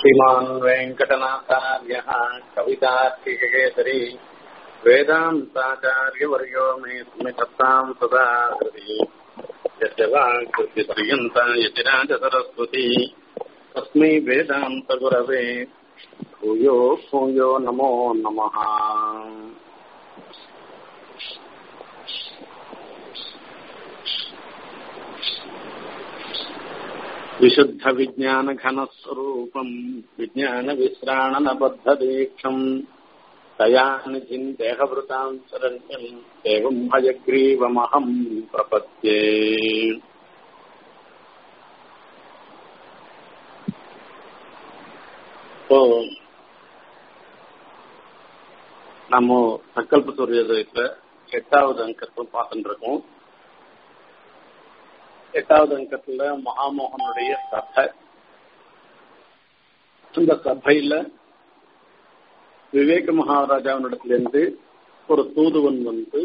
श्रीमान् वेङ्कटनाथार्यः कवितार्किककेसरी वेदान्ताचार्यवर्यो मे स्मितताम् सदा हृदि यस्य वाक्कृतिपर्यन्ता यतिराजसरस्वती तस्मै वेदान्तगुरवे भूयो भूयो नमो नमः विशुद्धविज्ञानघनस्वरूपम् विज्ञानविश्राणनबद्धदीक्षम् तया निधिम् देहभृताम् शरण्यम् एवम् भयग्रीवमहम् प्रपद्ये இப்போ நம்ம சங்கல்ப சூரியோதயத்துல எட்டாவது அங்கத்தை பார்த்துட்டு இருக்கோம் எட்டாவது அங்கத்துல மகாமோகனுடைய சபை அந்த சபையில விவேக மகாராஜாவினிடத்திலிருந்து ஒரு தூதுவன் வந்து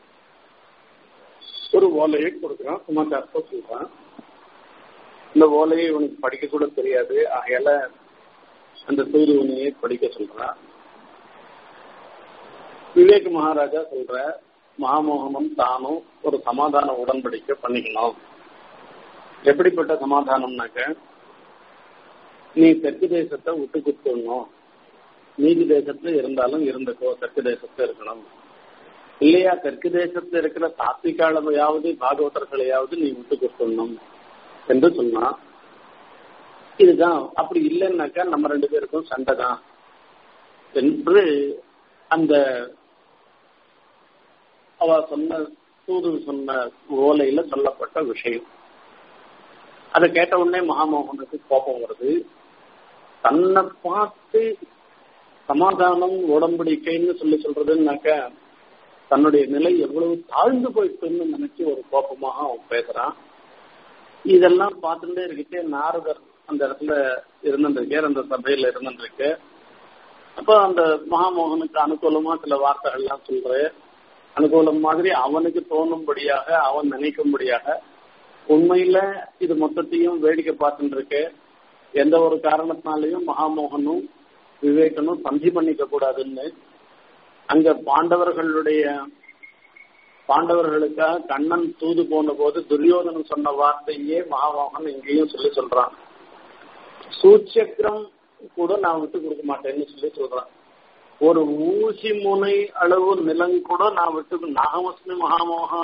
ஒரு ஓலையை கொடுக்குறான் சமாச்சாரத்தை சொல்றான் இந்த ஓலையை இவனுக்கு படிக்க கூட தெரியாது ஆகையால அந்த தூதுவனையே படிக்க சொல்றான் விவேக் மகாராஜா சொல்ற மகாமோகனும் தானும் ஒரு சமாதான உடன்படிக்கை பண்ணிக்கணும் எப்படிப்பட்ட சமாதானம்னாக்க நீ தெற்கு தேசத்தை விட்டு கொடுத்துடணும் நீதி தேசத்துல இருந்தாலும் இருந்துக்கோ தெற்கு தேசத்துல இருக்கணும் இல்லையா தெற்கு தேசத்துல இருக்கிற சாத்விகாளவையாவது பாகவதர்களையாவது நீ விட்டு கொடுத்துடணும் என்று சொன்னான் இதுதான் அப்படி இல்லைன்னாக்கா நம்ம ரெண்டு பேருக்கும் சண்டை தான் என்று அந்த அவ சொன்ன தூது சொன்ன ஓலையில சொல்லப்பட்ட விஷயம் அதை கேட்ட உடனே மகாமோகனுக்கு கோபம் வருது தன்னை பார்த்து சமாதானம் உடம்படிக்கைன்னு சொல்லி சொல்றதுன்னாக்க தன்னுடைய நிலை எவ்வளவு தாழ்ந்து போயிட்டுன்னு நினைச்சு ஒரு கோபமாக அவன் பேசுறான் இதெல்லாம் பார்த்துட்டே இருக்கிட்டே நாரதர் அந்த இடத்துல இருந்துருக்கார் அந்த சபையில இருந்துருக்கு அப்போ அந்த மகாமோகனுக்கு அனுகூலமா சில வார்த்தைகள்லாம் சொல்ற அனுகூலம் மாதிரி அவனுக்கு தோணும்படியாக அவன் நினைக்கும்படியாக உண்மையில இது மொத்தத்தையும் வேடிக்கை பார்த்துட்டு இருக்கு எந்த ஒரு காரணத்தினாலையும் மகாமோகனும் விவேகனும் சந்தி பண்ணிக்க கூடாதுன்னு அங்க பாண்டவர்களுடைய பாண்டவர்களுக்காக கண்ணன் தூது போன போது துரியோதனன் சொன்ன வார்த்தையே மகாமோகன் இங்கேயும் சொல்லி சொல்றான் சூச்சக்கரம் கூட நான் விட்டு கொடுக்க மாட்டேன்னு சொல்லி சொல்றான் ஒரு ஊசி முனை அளவு நிலம் கூட நான் விட்டு நாகமஸ்மி மகாமோகா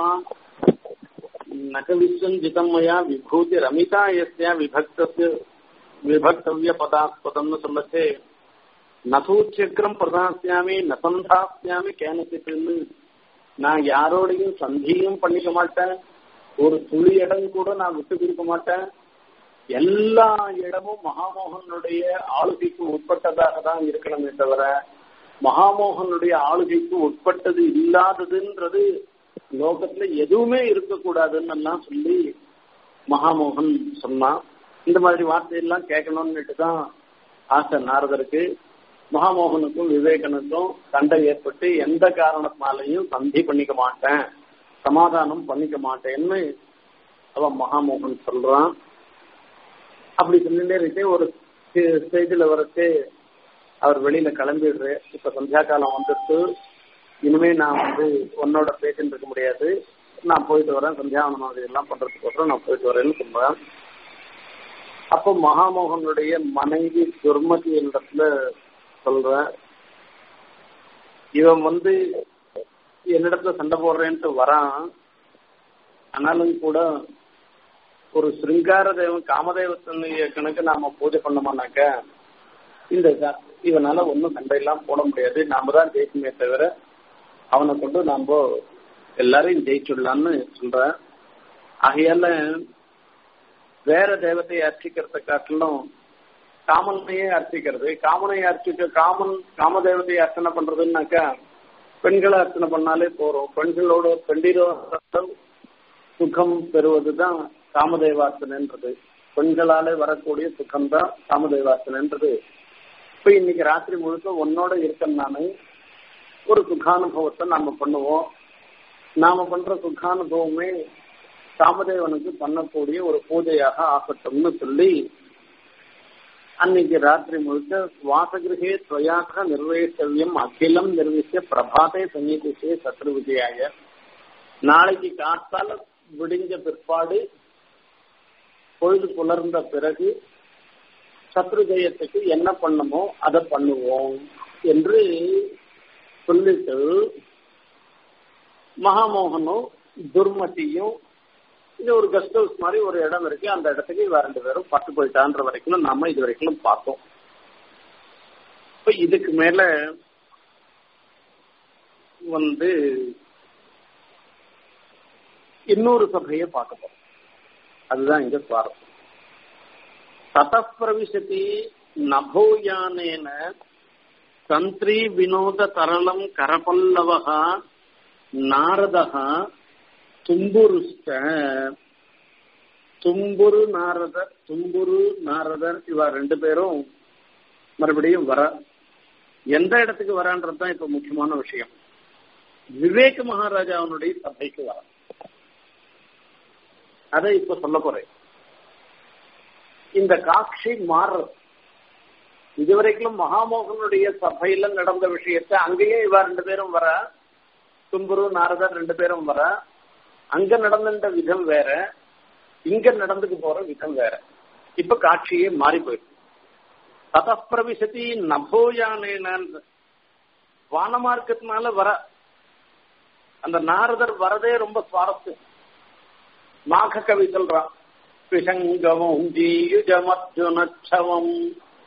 நகவிஸ்வம் ஜிதமயா விபூதி ரமிதா எஸ்யா விபக்தஸ்ய விபக்தவிய பதாஸ்பதம்னு சொல்லச்சே நசூச்சக்கரம் பிரதாசியாமி நசந்தாசியாமி கேனசிட்டுன்னு நான் யாரோடையும் சந்தியும் பண்ணிக்க மாட்டேன் ஒரு துளி இடம் கூட நான் விட்டு கொடுக்க மாட்டேன் எல்லா இடமும் மகாமோகனுடைய ஆளுகைக்கு உட்பட்டதாக தான் இருக்கணுமே தவிர மகாமோகனுடைய ஆளுகைக்கு உட்பட்டது இல்லாததுன்றது லோகத்துல எதுவுமே இருக்கக்கூடாதுன்னு எல்லாம் சொல்லி மகாமோகன் சொன்னான் இந்த மாதிரி வார்த்தையெல்லாம் கேட்கணும்னுட்டு தான் ஆசை நாரதருக்கு மகாமோகனுக்கும் விவேகனுக்கும் சண்டை ஏற்பட்டு எந்த காரணத்தினாலையும் சந்தி பண்ணிக்க மாட்டேன் சமாதானம் பண்ணிக்க மாட்டேன்னு அவன் மகாமோகன் சொல்றான் அப்படி சொல்லிட்டே இருக்கு ஒரு ஸ்டேஜில் வரச்சு அவர் வெளியில கிளம்பிடுற இப்ப சந்தியா காலம் வந்துட்டு இனிமே நான் வந்து உன்னோட பேசிட்டு இருக்க முடியாது நான் போயிட்டு வரேன் சந்தியாவனம் எல்லாம் பண்றதுக்கோசரம் நான் போயிட்டு வரேன்னு சொல்றேன் அப்போ மகாமோகனுடைய மனைவி துர்மதி இடத்துல சொல்ற இவன் வந்து என்னிடத்துல சண்டை போடுறேன்ட்டு வரான் ஆனாலும் கூட ஒரு சிருங்கார தேவன் காமதேவத்தனுடைய கணக்கு நாம பூஜை பண்ணோம்னாக்க இந்த இவனால ஒன்றும் சண்டையெல்லாம் போட முடியாது நாம தான் ஜெயிக்குமே தவிர அவனை கொண்டு நாம எல்லாரையும் ஜெயிச்சுடலான்னு சொல்ற ஆகையால வேற தேவத்தையை அர்ச்சிக்கிறத காட்டிலும் காமனையே அர்ச்சிக்கிறது காமனை அர்ச்சிக்க காமன் காமதேவத்தையை அர்ச்சனை பண்றதுன்னாக்கா பெண்களை அர்ச்சனை பண்ணாலே போறோம் பெண்களோட பெண்டிரோட சுகம் பெறுவதுதான் காமதேவார்த்தனைன்றது பெண்களாலே வரக்கூடிய சுகம் தான் காமதேவார்த்தனைன்றது இப்ப இன்னைக்கு ராத்திரி முழுக்க உன்னோட இருக்கேன் நானு ஒரு சுகானுபவத்தை நாம பண்ணுவோம் நாம பண்ற சுகானுபவமே காமதேவனுக்கு பண்ணக்கூடிய ஒரு பூஜையாக ஆகட்டும்னு சொல்லி அன்னைக்கு ராத்திரி முழுக்க வாசகிரகே துவயாக நிர்வகித்தவியம் அகிலம் நிர்வகிச்ச பிரபாதே சங்கீதிச்சே சத்ரு விஜயாய நாளைக்கு காத்தால விடிஞ்ச பிற்பாடு பொழுது புலர்ந்த பிறகு சத்ரு ஜெயத்துக்கு என்ன பண்ணுமோ அதை பண்ணுவோம் என்று சொல்லிட்டு மகாமோகனும் துர்மதியும் இது ஒரு கெஸ்ட் ஹவுஸ் மாதிரி ஒரு இடம் இருக்கு அந்த இடத்துக்கு இவ ரெண்டு பேரும் பட்டு போயிட்டான்ற வரைக்கும் நாம இது வரைக்கும் பார்த்தோம் இப்ப இதுக்கு மேல வந்து இன்னொரு சபையை பார்க்க போறோம் அதுதான் இங்க சுவாரஸ்யம் ததப்பிரவிசதி நபோயானேன தந்திரி வினோத தரளம் கரபல்லவகா நாரதா தும்புருஷ்ட தும்புரு நாரதர் தும்புரு நாரதர் இவா ரெண்டு பேரும் மறுபடியும் வர எந்த இடத்துக்கு வரான்றது தான் இப்ப முக்கியமான விஷயம் விவேக மகாராஜாவனுடைய சபைக்கு வர அதை இப்ப சொல்ல போறேன் இந்த காட்சி மாறுறது இதுவரைக்கும் மகாமோகனுடைய சபையில நடந்த விஷயத்த அங்கேயே இவா ரெண்டு பேரும் வர தும்புரு நாரதர் ரெண்டு பேரும் வர அங்க நடந்த விதம் வேற இங்க நடந்துக்கு போற விதம் வேற இப்ப காட்சியே மாறி போயிருக்கு ததப்பிரவிசதி நபோயானேன வானமார்க்கத்தினால வர அந்த நாரதர் வரதே ரொம்ப சுவாரஸ்யம் மாக கவி சொல்றான் பிசங்கமும் ஜீயுஜமர்ஜுனச்சவம்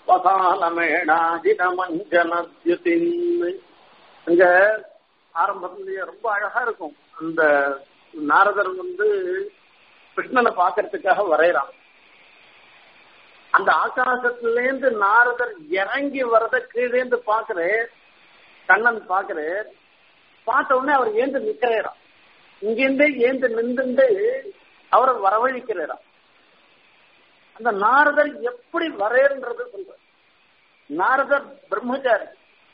வசாலமேடாதினமஞ்சனத்யுதின் அங்க ஆரம்பத்திலேயே ரொம்ப அழகா இருக்கும் அந்த நாரதர் வந்து கிருஷ்ணனை பாக்குறதுக்காக வரைகிறான் அந்த ஆகாசத்திலேருந்து நாரதர் இறங்கி வரத கீழேந்து பாக்குறேன் கண்ணன் பாக்குறேன் பார்த்த உடனே அவர் ஏந்து நிக்கிறாராம் இங்கிருந்தே ஏந்து நின்றுண்டு அவரை வரவழிக்கிறாராம் அந்த நாரதர் எப்படி வரேன்றது சொல்ற நாரதர் பிரம்மச்சாரி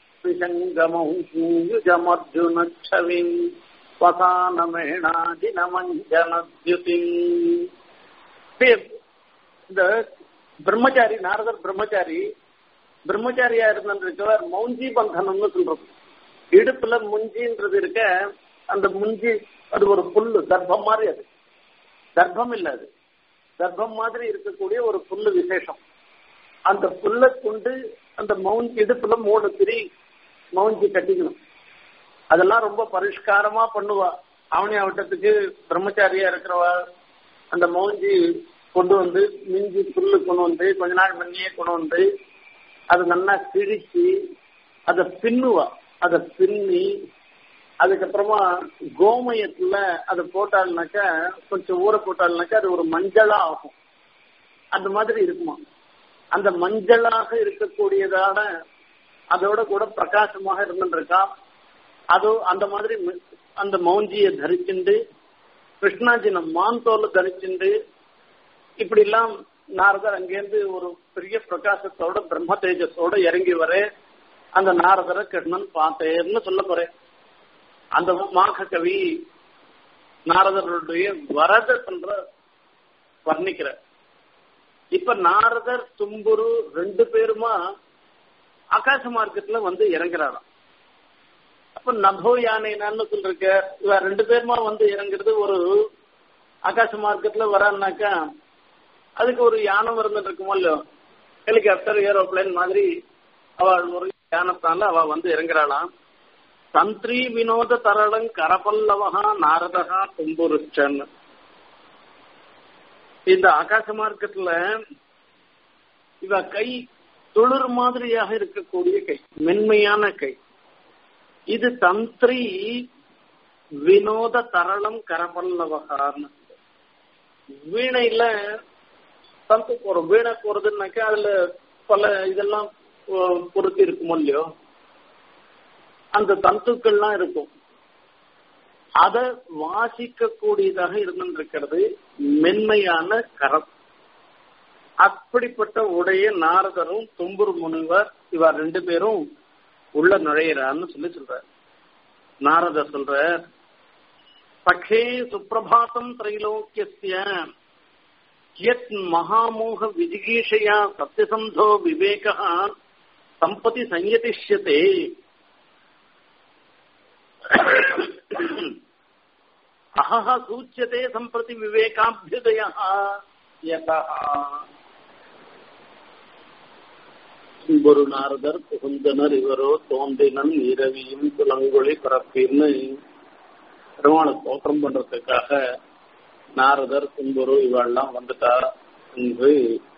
பிசங்கமர்ஜுனச்சவின் இந்த பிரம்மச்சாரி நாரதர் பிரம்மச்சாரி பிரம்மச்சாரியா இருந்திருக்கவர் மௌஞ்சி பந்தனம்னு சொல்றோம் இடுப்புல முஞ்சின்றது இருக்க அந்த முஞ்சி அது ஒரு புல்லு தர்ப்பம் மாதிரி அது தர்ப்பம் இல்ல அது தர்ப்பம் மாதிரி இருக்கக்கூடிய ஒரு புல்லு விசேஷம் அந்த புல்லை கொண்டு அந்த மவுஞ்சி இடுப்புல மூணு திரி மவுஞ்சி கட்டிக்கணும் அதெல்லாம் ரொம்ப பரிஷ்காரமா பண்ணுவா அவனி அவட்டத்துக்கு பிரம்மச்சாரியா இருக்கிறவா அந்த மௌஞ்சி கொண்டு வந்து மிஞ்சி புல்லு கொண்டு வந்து கொஞ்ச நாள் முன்னையே கொண்டு வந்து அதை நல்லா கிழிச்சு அதை பின்னுவா அதை பின்னி அதுக்கப்புறமா கோமயத்துல அதை போட்டாள்னாக்கா கொஞ்சம் ஊற போட்டாள்னாக்கா அது ஒரு மஞ்சளா ஆகும் அந்த மாதிரி இருக்குமா அந்த மஞ்சளாக இருக்கக்கூடியதான அதோட கூட பிரகாசமாக இருந்துருக்கா அது அந்த மாதிரி அந்த மௌஞ்சியை தரிச்சுண்டு கிருஷ்ணாஜின மாந்தோல தரிச்சுண்டு இப்படி எல்லாம் நாரதர் அங்கேருந்து ஒரு பெரிய பிரகாசத்தோட பிரம்ம தேஜஸோட இறங்கி வர அந்த நாரதரை கிருஷ்ணன் பார்த்தேன்னு சொல்ல போறேன் அந்த மாக கவி நாரதருடைய வரத சொல்ற வர்ணிக்கிற இப்ப நாரதர் தும்புரு ரெண்டு பேருமா ஆகாச மார்க்கெட்ல வந்து இறங்குறாராம் அப்ப நபோ யானைனான்னு சொல்லிருக்க இவ ரெண்டு பேருமா வந்து இறங்குறது ஒரு ஆகாச மார்க்கெட்ல வரான்னாக்கா அதுக்கு ஒரு யானம் இருந்துட்டு இருக்குமோ இல்லையோ ஹெலிகாப்டர் ஏரோப்ளைன் மாதிரி அவள் ஒரு யானத்தால அவ வந்து இறங்குறாளாம் தந்திரி வினோத தரளங் கரபல்லவகா நாரதகா தும்புருச்சன் இந்த ஆகாச மார்க்கெட்ல இவ கை துளிர் மாதிரியாக இருக்கக்கூடிய கை மென்மையான கை இது தந்திரி வினோத தரளம் கரபல்லவகான்னு வீணையில தந்து போறோம் வீணை போறதுன்னாக்கா அதுல பல இதெல்லாம் பொருத்தி இருக்குமோ இல்லையோ அந்த தந்துக்கள்லாம் இருக்கும் அத வாசிக்க கூடியதாக இருந்திருக்கிறது மென்மையான கரம் அப்படிப்பட்ட உடைய நாரதரும் தும்புரு முனிவர் இவ ரெண்டு பேரும் உள்ள நுழையிறான்னு சொல்லி சொல்ற நாரதர் சொல்ற சഖே சுப்பிரபாதம் திரைலோக்கிய यत् महामोह विजिगीषया सत्यसन्धो विवेकः सम्पति संयतिष्यते अहः सूच्यते सम्प्रति विवेकाभ्युदयः यतः ஒரு நாரதர் புகுந்தனர் இவரோ தோன்றினன் இரவியும் குலங்கொழி பரப்பின்னு பெருமாளை தோற்றம் பண்றதுக்காக நாரதர் துன்புரு இவெல்லாம் வந்துட்டா என்று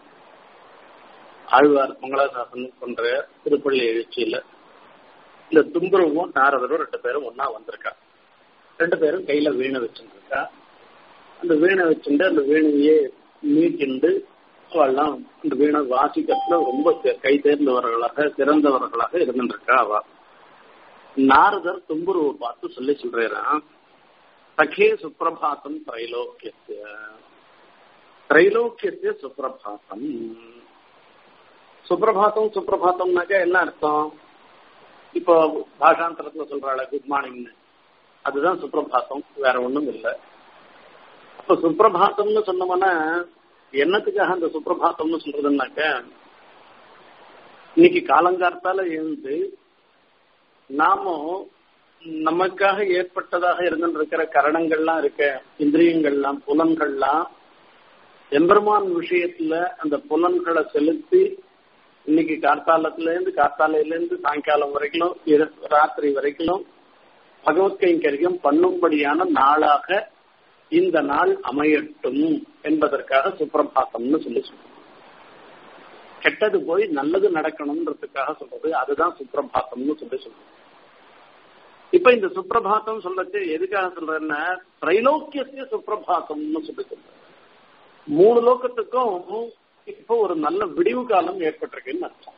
ஆழ்வார் மங்களாசாசனம் பண்ற திருப்பள்ளி எழுச்சியில இந்த தும்புருவும் நாரதரும் ரெண்டு பேரும் ஒன்னா வந்திருக்கா ரெண்டு பேரும் கையில வீணை வச்சுருக்கா அந்த வீணை வச்சுட்டு அந்த வீணையே மீட்டிண்டு அவெல்லாம் இந்த வீணை வாசிக்கிறதுல ரொம்ப கை தேர்ந்தவர்களாக சிறந்தவர்களாக இருந்துருக்கா அவ நாரதர் தும்புருவை பார்த்து சொல்லி சொல்றான் சகே சுப்பிரபாதம் திரைலோக்கியத்திய திரைலோக்கியத்திய சுப்பிரபாதம் சுப்பிரபாதம் சுப்பிரபாதம்னாக்க என்ன அர்த்தம் இப்போ பாஷாந்தரத்துல சொல்றாள் குட் மார்னிங்னு அதுதான் சுப்பிரபாதம் வேற ஒண்ணும் இல்லை அப்ப சுப்பிரபாதம்னு சொன்னோம்னா என்னத்துக்காக அந்த சுப்பிரபாதம்னு சொல்றதுன்னாக்க இன்னைக்கு காலங்கார்த்தால எழுந்து நாமும் நமக்காக ஏற்பட்டதாக இருந்திருக்கிற கரணங்கள்லாம் இருக்க இந்திரியங்கள்லாம் புலன்கள்லாம் எம்பெருமான் விஷயத்துல அந்த புலன்களை செலுத்தி இன்னைக்கு கார்த்தாலத்துல இருந்து கார்த்தாலையில இருந்து சாயங்காலம் வரைக்கும் ராத்திரி வரைக்கும் பகவத் கைங்கரியம் பண்ணும்படியான நாளாக இந்த நாள் அமையட்டும் என்பதற்காக சுப்பிரபாத்தம்னு சொல்லி சொல்றோம் கெட்டது போய் நல்லது நடக்கணும்ன்றதுக்காக சொல்றது அதுதான் சுப்பிரபாத்தம்னு சொல்லி சொல்றோம் இப்ப இந்த சுப்பிரபாத்தம் சொல்லச்சு எதுக்காக சொல்றேன்னா திரைலோக்கியசிய சுப்பிரபாத்தம்னு சொல்லி சொல்றேன் மூணு லோக்கத்துக்கும் இப்போ ஒரு நல்ல விடிவு காலம் ஏற்பட்டிருக்குன்னு அர்த்தம்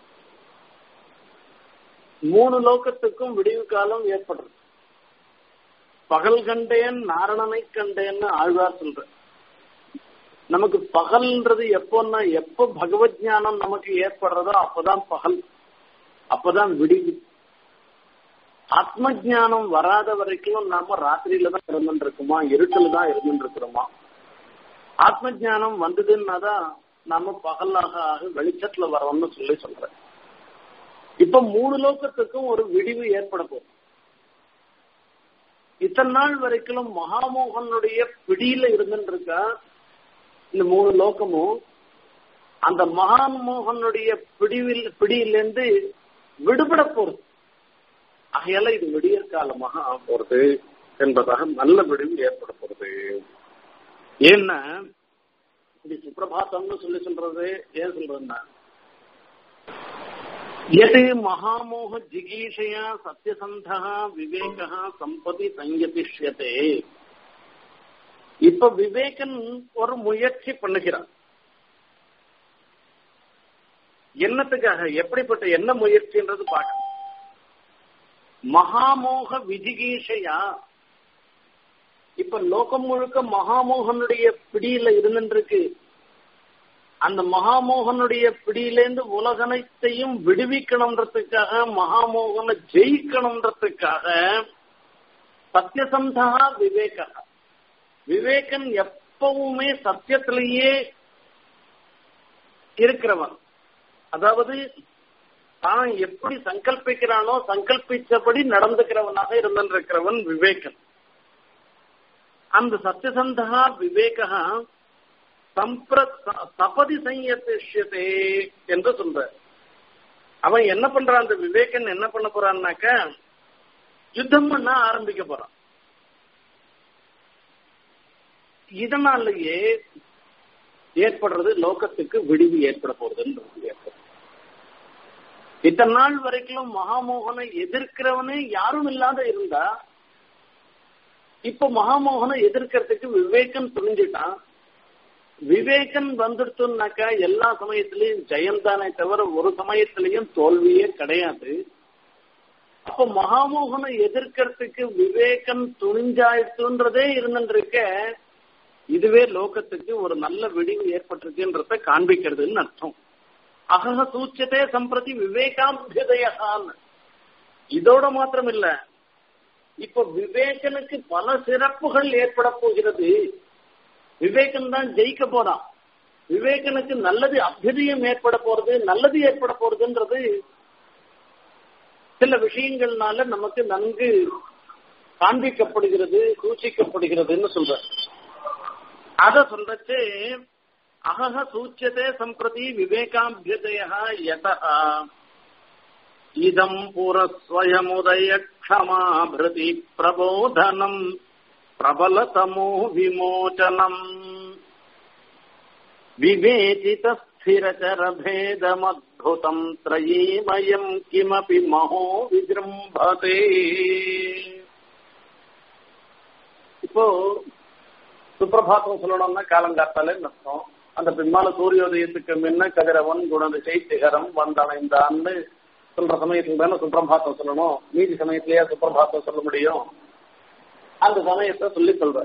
மூணு லோக்கத்துக்கும் விடிவு காலம் ஏற்படுறது பகல் கண்டேன் நாரணனை கண்டேன்னு ஆழ்வார் சொல்ற நமக்கு பகல்ன்றது எப்போன்னா எப்போ பகவத் ஞானம் நமக்கு ஏற்படுறதோ அப்பதான் பகல் அப்பதான் விடிவு ஆத்ம ஜானம் வராத வரைக்கும் நாம ராத்திரியில தான் இருந்துட்டு இருக்குமா இருட்டில் தான் இருந்துட்டு இருக்கிறோமா ஆத்ம ஜானம் வந்ததுன்னா தான் நாம பகலாக ஆக வெளிச்சத்துல வரோம்னு சொல்லி சொல்றேன் இப்ப மூணு லோக்கத்துக்கும் ஒரு விடிவு ஏற்பட போகுது இத்தனை நாள் வரைக்கும் மகாமோகனுடைய பிடியில இருந்துட்டு இருக்கா இந்த மூணு லோகமும் அந்த மகாமோகனுடைய பிடிவில் பிடியிலிருந்து விடுபட போறது ஆகையால இது விடியற் காலமாக ஆக போறது என்பதாக நல்ல விடிவு ஏற்பட போறது ஏன்னா இது சுப்பிரபாத்தம்னு சொல்லி சொல்றது ஏன் சொல்றதுன்னா எது மகாமோக ஜிகீஷயா சத்தியசந்தா விவேக சம்பதி சங்கதிஷ்யதே இப்ப விவேகன் ஒரு முயற்சி பண்ணுகிறான் என்னத்துக்காக எப்படிப்பட்ட என்ன முயற்சின்றது பார்க்கணும் மகாமோக விஜிகீஷையா இப்ப லோகம் முழுக்க மகாமோகனுடைய பிடியில இருந்துருக்கு அந்த மகாமோகனுடைய பிடியிலேருந்து உலகனைத்தையும் விடுவிக்கணும்ன்றதுக்காக மகாமோகனை ஜெயிக்கணும்ன்றதுக்காக சத்தியசந்தா விவேக விவேகன் எப்பவுமே சத்தியத்திலேயே இருக்கிறவன் அதாவது தான் எப்படி சங்கல்பிக்கிறானோ சங்கல்பிச்சபடி நடந்துக்கிறவனாக இருந்திருக்கிறவன் விவேகன் அந்த சத்தியசந்தா விவேக சபதி சையத்திஷ்யதே என்று சொல்ற அவன் என்ன பண்றான் அந்த விவேகன் என்ன பண்ண போறான்னாக்க யுத்தம் பண்ண ஆரம்பிக்க போறான் இதனாலேயே ஏற்படுறது லோகத்துக்கு விடிவு ஏற்பட போறதுன்றது ஏற்படும் இத்தனை நாள் வரைக்கும் மகாமோகனை எதிர்க்கிறவனே யாரும் இல்லாத இருந்தா இப்ப மகாமோகனை எதிர்க்கிறதுக்கு விவேகன் புரிஞ்சுட்டான் விவேகன் வந்துடுத்துனாக்கா எல்லா சமயத்திலையும் ஜெயந்தானே தவிர ஒரு சமயத்திலையும் தோல்வியே கிடையாது அப்ப மகாமோகனை எதிர்க்கிறதுக்கு விவேகன் துணிஞ்சாயிட்டுன்றதே இருந்துருக்க இதுவே லோகத்துக்கு ஒரு நல்ல விடிவு ஏற்பட்டிருக்குன்றத காண்பிக்கிறதுன்னு அர்த்தம் அகக சூச்சதே சம்பிரதி விவேகாபியுதயான் இதோட மாத்திரம் இல்ல இப்ப விவேகனுக்கு பல சிறப்புகள் ஏற்பட போகிறது விவேகன் தான் ஜெயிக்க போறான் விவேகனுக்கு நல்லது அபியுதயம் ஏற்பட போறது நல்லது ஏற்பட போறதுன்றது சில விஷயங்கள்னால நமக்கு நன்கு காண்பிக்கப்படுகிறது சூச்சிக்கப்படுகிறதுன்னு சொல்ற அத சொல்றச்சு அகஹ சூச்சியதே சம்பிரதி விவேகாபியுதய யதா இதம் புரஸ்வயமுதய க்ஷமாபிருதி பிரபோதனம் பிரபலதமோ விமோச்சனம் விவேச்சித ஸ்திரச்சரபேதமத்புதம் த்ரயீமயம் கிமபி மகோ விஜృంభతే இப்போ சுப்பிரபாத்தம் சொல்லணும்னா காலங்காத்தாலே அர்த்தம் அந்த பின்னால சூரியோதயத்துக்கு முன்ன கதிரவன் குணதிசை சிகரம் வந்தடைந்தான்னு சொல்ற சமயத்துக்கு தானே சுப்பிரபாத்தம் சொல்லணும் மீதி சமயத்திலேயே சுப்பிரபாத்தம் சொல்ல முடியும் அந்த சமயத்தை சொல்லி சொல்ற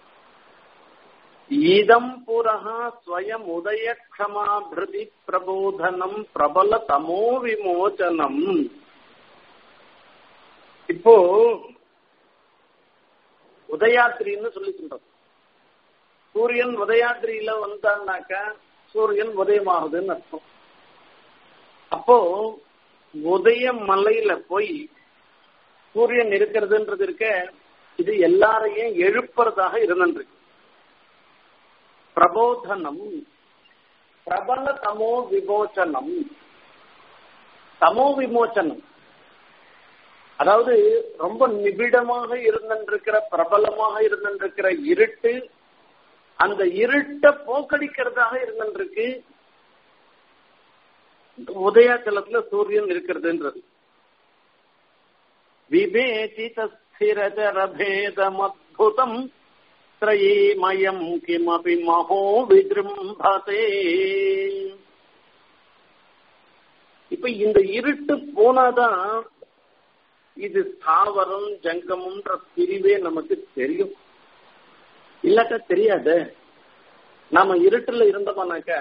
இதம் புரஹா ஸ்வயம் உதய க்ஷமாபிருதி பிரபோதனம் பிரபல தமோ விமோச்சனம் இப்போ உதயாத்திரின்னு சொல்லி சொல்றோம் சூரியன் உதயாத்திரியில வந்தான்னாக்க சூரியன் உதயமாகுதுன்னு அர்த்தம் அப்போ உதய மலையில போய் சூரியன் இருக்கிறதுன்றது இருக்க இது எல்லாரையும் எழுப்புறதாக இருந்திருக்கு பிரபோதனம் பிரபல தமோ விமோச்சனம் தமோ விமோச்சனம் அதாவது ரொம்ப நிபிடமாக இருந்திருக்கிற பிரபலமாக இருந்திருக்கிற இருட்டு அந்த இருட்ட போக்கடிக்கிறதாக இருந்திருக்கு உதயாச்சலத்துல சூரியன் இருக்கிறதுன்றது விவேச்சித ஸ்திரஜரபேதமத்புதம் த்ரயீமயம் கிமபி மகோ விஜృంభతే இப்ப இந்த இருட்டு போனாதான் இது ஸ்தாவரம் ஜங்கம்ன்ற பிரிவே நமக்கு தெரியும் இல்லாட்டா தெரியாது நாம இருட்டுல இருந்தோம்னாக்க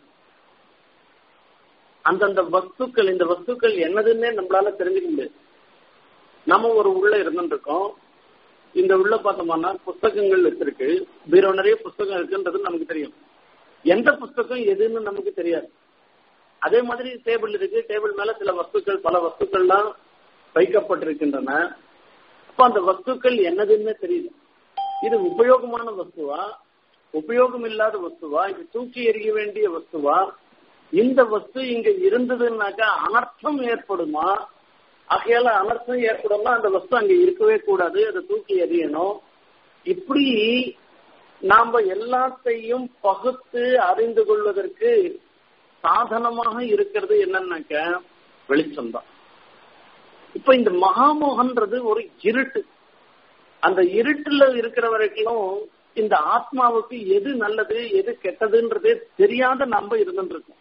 அந்தந்த வஸ்துக்கள் இந்த வஸ்துக்கள் என்னதுன்னே நம்மளால தெரிஞ்சுக்க முடியாது நம்ம ஒரு உள்ள இருந்துருக்கோம் இந்த உள்ள பார்த்தோம்னா புஸ்தகங்கள் வச்சிருக்கு பீரோ நிறைய புஸ்தகம் இருக்குன்றது நமக்கு தெரியும் எந்த புஸ்தகம் எதுன்னு நமக்கு தெரியாது அதே மாதிரி டேபிள் இருக்கு டேபிள் மேல சில வஸ்துக்கள் பல வஸ்துக்கள்லாம் வைக்கப்பட்டிருக்கின்றன அப்ப அந்த வஸ்துக்கள் என்னதுன்னு தெரியல இது உபயோகமான வஸ்துவா உபயோகம் இல்லாத வஸ்துவா இது தூக்கி எறிய வேண்டிய வஸ்துவா இந்த வஸ்து இங்க இருந்ததுன்னாக்கா அனர்த்தம் ஏற்படுமா ஆகையால அனர்த்தம் ஏற்படும்னா அந்த வஸ்து அங்க இருக்கவே கூடாது அதை தூக்கி எறியணும் இப்படி நாம எல்லாத்தையும் பகுத்து அறிந்து கொள்வதற்கு சாதனமாக இருக்கிறது என்னன்னாக்க வெளிச்சம் தான் இப்ப இந்த மகாமோகன்றது ஒரு இருட்டு அந்த இருட்டுல இருக்கிற வரைக்கும் இந்த ஆத்மாவுக்கு எது நல்லது எது கெட்டதுன்றதே தெரியாத நம்ம இருந்துட்டு இருக்கோம்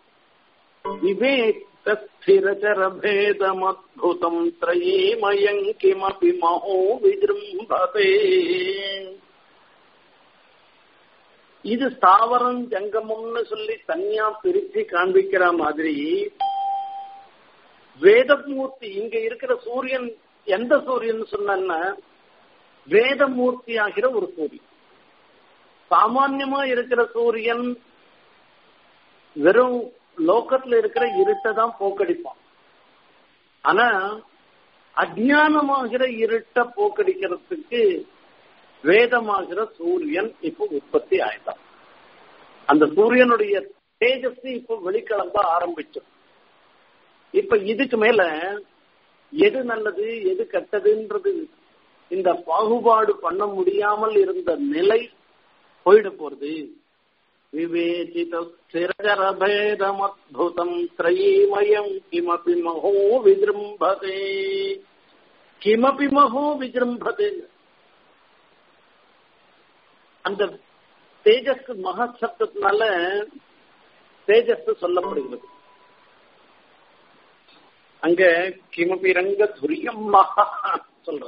விவேகஸ்திரச்சரபேதமத்புதம் திரயீமயம் கிமபி மகோ விஜృంభతే இது ஸ்தாவரம் ஜங்கமம்னு சொல்லி தனியா பிரிச்சு காண்பிக்கிற மாதிரி வேதமூர்த்தி இங்க இருக்கிற சூரியன் எந்த சூரியன் சொன்னா வேதமூர்த்தி ஆகிற ஒரு சூரியன் சாமான்யமா இருக்கிற சூரியன் வெறும் லோக்கத்துல இருக்கிற இருட்டை தான் போக்கடிப்பான் ஆனா அஜானமாகிற இருட்டை போக்கடிக்கிறதுக்கு வேதமாகிற சூரியன் இப்போ உற்பத்தி ஆயிட்டான் அந்த சூரியனுடைய தேஜஸ் இப்போ வெளிக்கிளம்ப ஆரம்பிச்சோம் இப்ப இதுக்கு மேல எது நல்லது எது கெட்டதுன்றது இந்த பாகுபாடு பண்ண முடியாமல் இருந்த நிலை போயிட போறது விவேச்சித ஸ்திரஜரபேதமத்புதம் திரயீமயம் கிமபி மகோ விஜృంభతే கிமபி மகோ விஜృంభతే அந்த தேஜஸ் மகா சப்தத்தினால தேஜஸ் சொல்லப்படுகிறது அங்க கிமபி ரங்க துரியம் மகா சொல்ற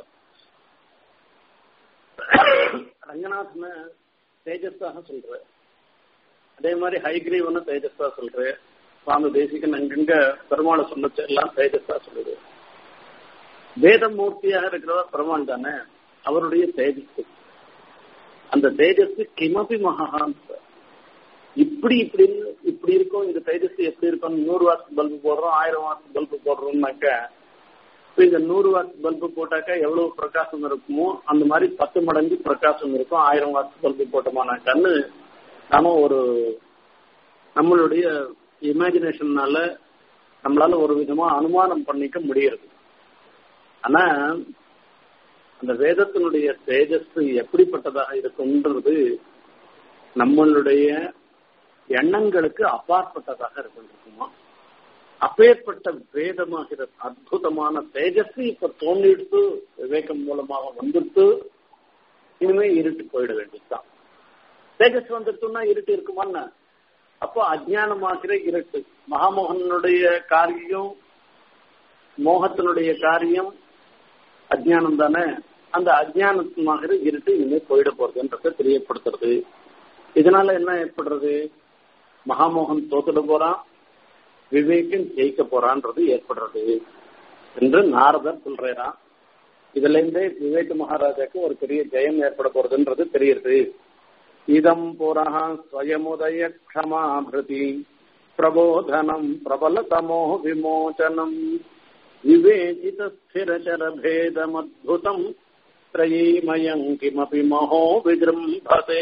ரங்கநாதன தேஜஸாக சொல்ற அதே மாதிரி ஹைகிரீவன தேஜஸா சொல்ற சுவாமி தேசிகன் அங்கங்க பெருமாளை சொல்லச்சு எல்லாம் தேஜஸா சொல்லுது வேதமூர்த்தியாக இருக்கிறவர் பெருமாள் தானே அவருடைய தேஜஸ் அந்த தேஜஸ் கிமபி மகான் இப்படி இப்படி இப்படி இருக்கும் இந்த தேஜஸ் எப்படி இருக்கும் நூறு வாட்ஸ் பல்பு போடுறோம் ஆயிரம் வாட்ஸ் பல்பு போடுறோம்னாக்க இப்ப இந்த நூறு வாட்ஸ் பல்பு போட்டாக்கா எவ்வளவு பிரகாசம் இருக்குமோ அந்த மாதிரி பத்து மடங்கு பிரகாசம் இருக்கும் ஆயிரம் வாட்ஸ் பல்பு போட்டோமானாக்கான்னு நாம ஒரு நம்மளுடைய இமேஜினேஷன்னால நம்மளால ஒரு விதமா அனுமானம் பண்ணிக்க முடியாது ஆனா அந்த வேதத்தினுடைய தேஜஸ் எப்படிப்பட்டதாக இருக்கும்ன்றது நம்மளுடைய எண்ணங்களுக்கு அப்பாற்பட்டதாக இருக்குமா அப்பேற்பட்ட வேதமாகிற அற்புதமான தேஜஸ் இப்ப தோண்டிட்டு விவேகம் மூலமாக வந்துட்டு இனிமே இருட்டு போயிட வேண்டியதுதான் தேஜஸ் வந்துட்டுன்னா இருட்டு இருக்குமான்னு அப்போ அஜானமாகிற இருட்டு மகாமோகனுடைய காரியம் மோகத்தினுடைய காரியம் அஜானம் தானே அந்த அஜானமாகிற இருட்டு இனிமே போயிட போறதுன்றத தெரியப்படுத்துறது இதனால என்ன ஏற்படுறது மகாமோகன் தோத்துட போறான் விவேகம் ஜெயிக்க போறான்றது ஏற்படுறது என்று நாரதர் சொல்றாராம் இதுல இருந்தே விவேக மகாராஜாக்கு ஒரு பெரிய ஜெயம் ஏற்பட போறதுன்றது தெரியுது இதம் புரः स्वयमुदय क्षमाभृति प्रबोधनम् प्रबलतमो विमोचनम् विवेचित स्थिरचरभेदमद्भुतम् त्रयीमयम् किमपि महो विजृम्भते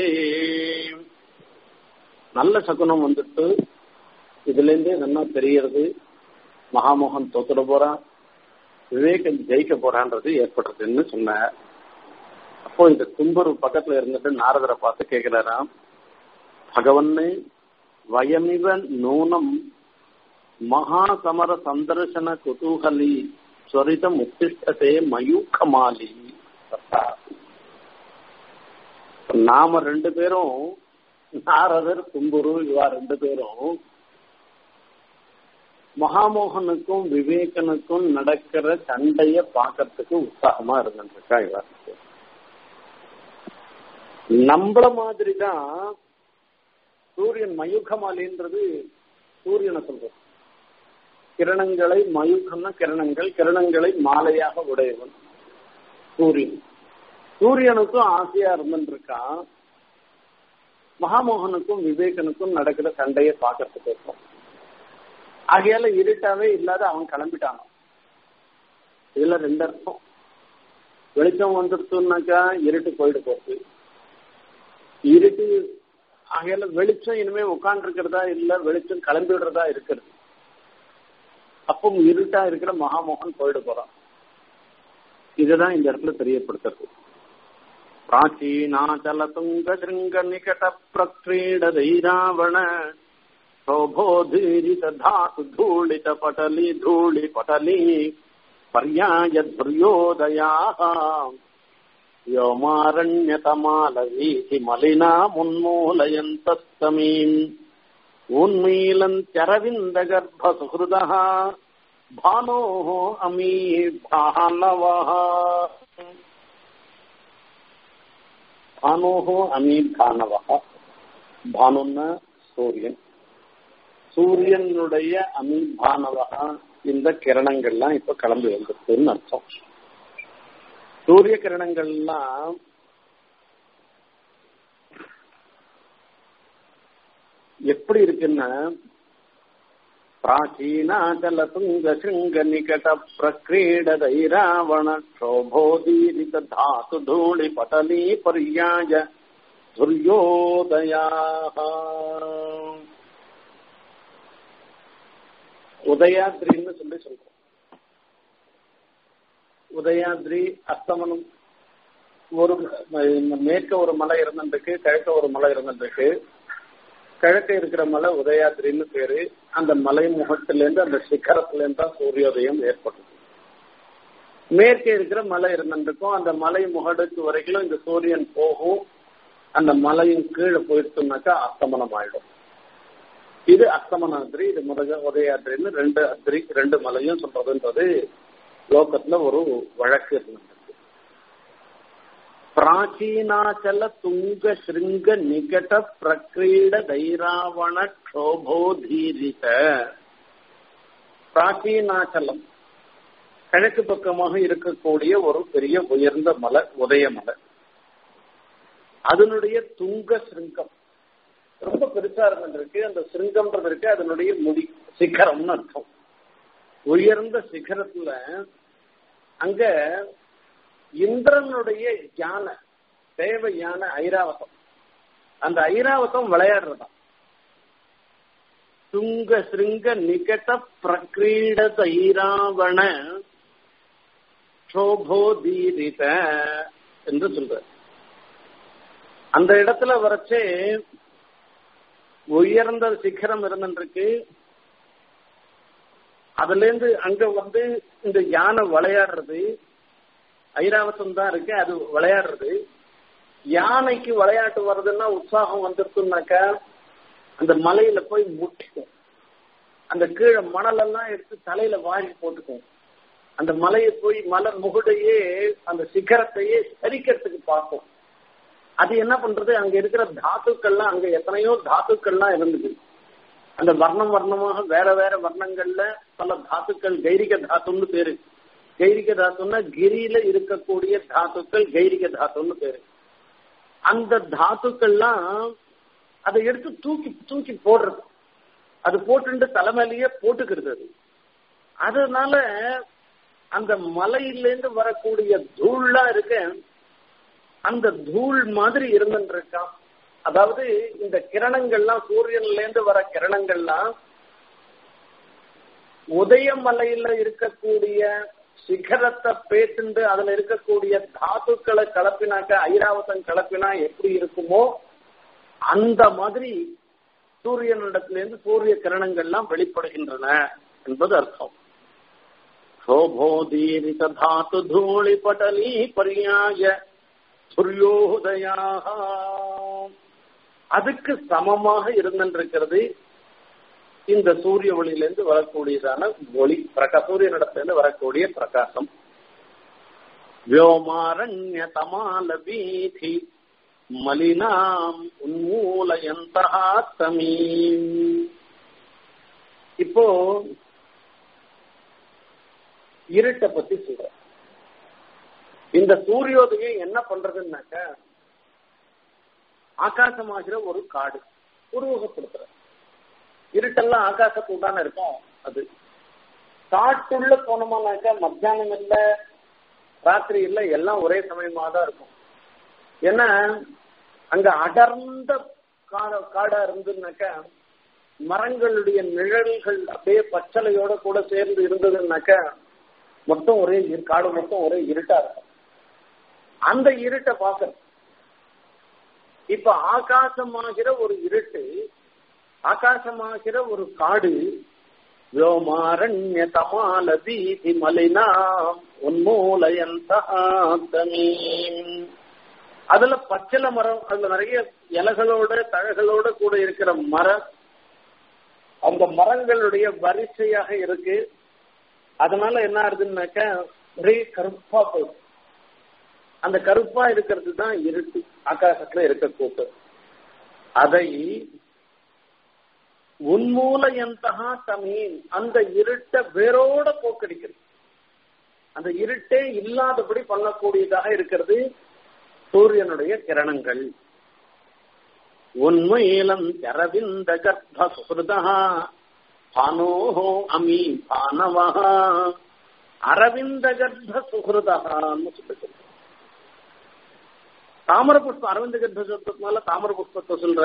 நல்ல சகுனம் வந்துட்டு இதுல இருந்தே நல்லா தெரியறது மகாமோகன் தோத்துட போறான் விவேகம் ஜெயிக்க போறான்றது ஏற்படுறதுன்னு சொன்னார் அப்போ இந்த கும்பரு பக்கத்துல இருந்துட்டு நாரதரை பார்த்து கேட்கிறாராம் பகவன்னு வயமிவ நூனம் மகாசமர சந்தர்சன குதூகலி ஸ்வரித முத்திஷ்டதே மயூக்கமாலி நாம ரெண்டு பேரும் நாரதர் கும்புரு இவா ரெண்டு பேரும் மகாமோகனுக்கும் விவேகனுக்கும் நடக்கிற சண்டைய பார்க்கறதுக்கு உற்சாகமா இருந்துருக்கா இவருக்கு நம்மள மாதிரி தான் சூரியன் மயூகமாலின்றது சூரியனை சொல்றது கிரணங்களை மயூகம்னா கிரணங்கள் கிரணங்களை மாலையாக உடையவன் சூரியன் சூரியனுக்கும் ஆசையா இருந்துருக்கான் மகாமோகனுக்கும் விவேகனுக்கும் நடக்கிற சண்டையை பார்க்கறதுக்கு இருக்கும் ஆகையால இருட்டாவே இல்லாத அவன் கிளம்பிட்டான் இதுல ரெண்டு அர்த்தம் வெளிச்சம் வந்துடுச்சுனாக்கா இருட்டு போயிட்டு போகுது இருட்டு ஆகையால வெளிச்சம் இனிமே உட்கார்ந்து இருக்கிறதா இல்ல வெளிச்சம் கிளம்பி விடுறதா இருக்கிறது அப்போ இருட்டா இருக்கிற மகாமோகன் போயிட்டு போறான் இதுதான் இந்த இடத்துல தெரியப்படுத்துறது பிராச்சீனாச்சல துங்க சிருங்க நிகட பிரக்ரீடதைராவண शोभोधीरित धातु धूलित पटली धूलि पटली पर्याय दुर्योदयाः व्योमारण्यतमालवीति मलिनामुन्मूलयन्तस्तमीम् उन्मीलन्त्यरविन्दगर्भसुहृदः भानोः अमी भानवः भानोः अमी भानवः भानुन्न சூரியன் சூரியனுடைய அமீபானவகா இந்த கிரணங்கள்லாம் இப்ப கிளம்பி வந்துருக்குன்னு அர்த்தம் சூரிய கிரணங்கள்லாம் எப்படி இருக்குன்னா பிராச்சீனாச்சல துங்க சிருங்க நிகட பிரக்ரீடதை ராவண சோபோதீரித தாத்து தூளி பட்டலி பர்யாய துரியோதயாக உதயாத்ரின்னு சொல்லி சொல்றோம் உதயாத்ரி அஸ்தமனம் ஒரு மேற்க ஒரு மலை இருந்துருக்கு கிழக்க ஒரு மலை இருந்துருக்கு கிழக்க இருக்கிற மலை உதயாத்ரின்னு பேரு அந்த மலை முகத்திலேருந்து அந்த சிகரத்திலேருந்து தான் சூரியோதயம் ஏற்பட்டது மேற்கே இருக்கிற மலை இருந்துருக்கும் அந்த மலை முகடுக்கு வரைக்கும் இந்த சூரியன் போகும் அந்த மலையின் கீழே போயிடுச்சுனாக்கா அஸ்தமனம் ஆயிடும் இது அஸ்தமனாத்ரி இது முருக உதயாத்ரின்னு ரெண்டு அத்ரி ரெண்டு மலையும் சொல்றதுன்றது லோகத்துல ஒரு வழக்கு இருந்தது பிராச்சீனாச்சல துங்க ஸ்ருங்க நிகட பிரக்ரீட தைராவண க்ஷோபோதீரித பிராச்சீனாச்சலம் கிழக்கு பக்கமாக இருக்கக்கூடிய ஒரு பெரிய உயர்ந்த மலை உதய மலை அதனுடைய துங்க சிருங்கம் ரொம்ப பெருசா இருந்திருக்கு அந்த சிருங்கம்ன்றது இருக்கு அதனுடைய முடி சிகரம்னு அர்த்தம் உயர்ந்த சிகரத்துல அங்க இந்திரனுடைய ஞான தேவையான ஐராவதம் அந்த ஐராவதம் விளையாடுறதாம் சுங்க சிருங்க நிகட பிரக்ரீடத ஐராவண சோபோதீரித என்று சொல்ற அந்த இடத்துல வரைச்சே உயர்ந்த சிகரம் இருந்துருக்கு அதுல இருந்து அங்க வந்து இந்த யானை விளையாடுறது ஐராவதம் தான் இருக்கு அது விளையாடுறது யானைக்கு விளையாட்டு வர்றதுன்னா உற்சாகம் வந்துருக்குனாக்கா அந்த மலையில போய் முட்டிக்கும் அந்த கீழே மணலெல்லாம் எடுத்து தலையில வாங்கி போட்டுக்கும் அந்த மலையை போய் மலை முகுடையே அந்த சிகரத்தையே சரிக்கிறதுக்கு பார்க்கும் அது என்ன பண்றது அங்க இருக்கிற தாத்துக்கள்லாம் அங்க எத்தனையோ தாத்துக்கள்லாம் இருந்தது அந்த வர்ணம் வர்ணமாக வேற வேற வர்ணங்கள்ல பல தாத்துக்கள் கைரிக தாத்துன்னு பேரு கைரிக தாத்துன்னா கிரியில இருக்கக்கூடிய தாத்துக்கள் கைரிக தாத்துன்னு பேரு அந்த தாத்துக்கள்லாம் அதை எடுத்து தூக்கி தூக்கி போடுறது அது போட்டு தலைமையிலேயே போட்டுக்கிறது அது அதனால அந்த மலையிலேருந்து வரக்கூடிய தூள்லாம் இருக்க அந்த தூள் மாதிரி இருந்துருக்கான் அதாவது இந்த கிரணங்கள்லாம் சூரியன்ல இருந்து வர கிரணங்கள்லாம் உதயமலையில இருக்கக்கூடிய சிகரத்தை பேத்துண்டு அதுல இருக்கக்கூடிய தாத்துக்களை கலப்பினாக்க ஐராவதம் கலப்பினா எப்படி இருக்குமோ அந்த மாதிரி சூரியனிடத்திலிருந்து சூரிய கிரணங்கள்லாம் வெளிப்படுகின்றன என்பது அர்த்தம் சோபோதீரித தாத்து தூளி பட்டலி பரியாய சூரியோதயாக அதுக்கு சமமாக இருந்திருக்கிறது இந்த சூரிய ஒளியிலிருந்து வரக்கூடியதான ஒளி பிரகா சூரியனிடத்திலிருந்து வரக்கூடிய பிரகாசம் வியோமாரண்ய தமால வீதி மலினாம் உன்மூலயந்தா தமீம் இப்போ இருட்டை பத்தி சொல்ற இந்த சூரியோதயம் என்ன பண்றதுன்னாக்க ஆகாசமாகிற ஒரு காடு உருவகப்படுத்துற இருட்டெல்லாம் ஆகாசத்துக்கு தானே இருக்கும் அது காட்டுள்ள போனோமானாக்கா மத்தியானம் இல்ல ராத்திரி இல்ல எல்லாம் ஒரே சமயமா தான் இருக்கும் ஏன்னா அங்க அடர்ந்த காட காடா இருந்துனாக்கா மரங்களுடைய நிழல்கள் அப்படியே பச்சளையோட கூட சேர்ந்து இருந்ததுன்னாக்கா மொத்தம் ஒரே காடு மொத்தம் ஒரே இருட்டா இருக்கும் அந்த இருட்டை பார்க்கறது இப்ப ஆகாசமாகிற ஒரு இருட்டு ஆகாசமாகிற ஒரு காடு வியோமாரண்ய தமால தீதி மலினாம் உன்மூலயந்தீம் அதுல பச்சில மரம் அதுல நிறைய இலைகளோட தழகளோட கூட இருக்கிற மரம் அந்த மரங்களுடைய வரிசையாக இருக்கு அதனால என்ன ஆகுதுன்னாக்கா ஒரே கருப்பா போயிடும் அந்த கருப்பா இருக்கிறது தான் இருட்டு ஆகாசத்துல இருக்கக்கூட்டு அதை உன்மூலையந்தகா தமீன் அந்த இருட்டை வேரோட போக்கடிக்கிறது அந்த இருட்டே இல்லாதபடி பண்ணக்கூடியதாக இருக்கிறது சூரியனுடைய கிரணங்கள் உண்மையிலம் அரவிந்த கர்ப்ப சுகிருதா பானோஹோ அமி பானவா அரவிந்த கர்ப்ப சுகிருதான்னு சொல்லிட்டு தாமர புஷ்பம் அரவிந்த கர்ப்ப சொல்றதுனால தாமர புஷ்பத்தை சொல்ற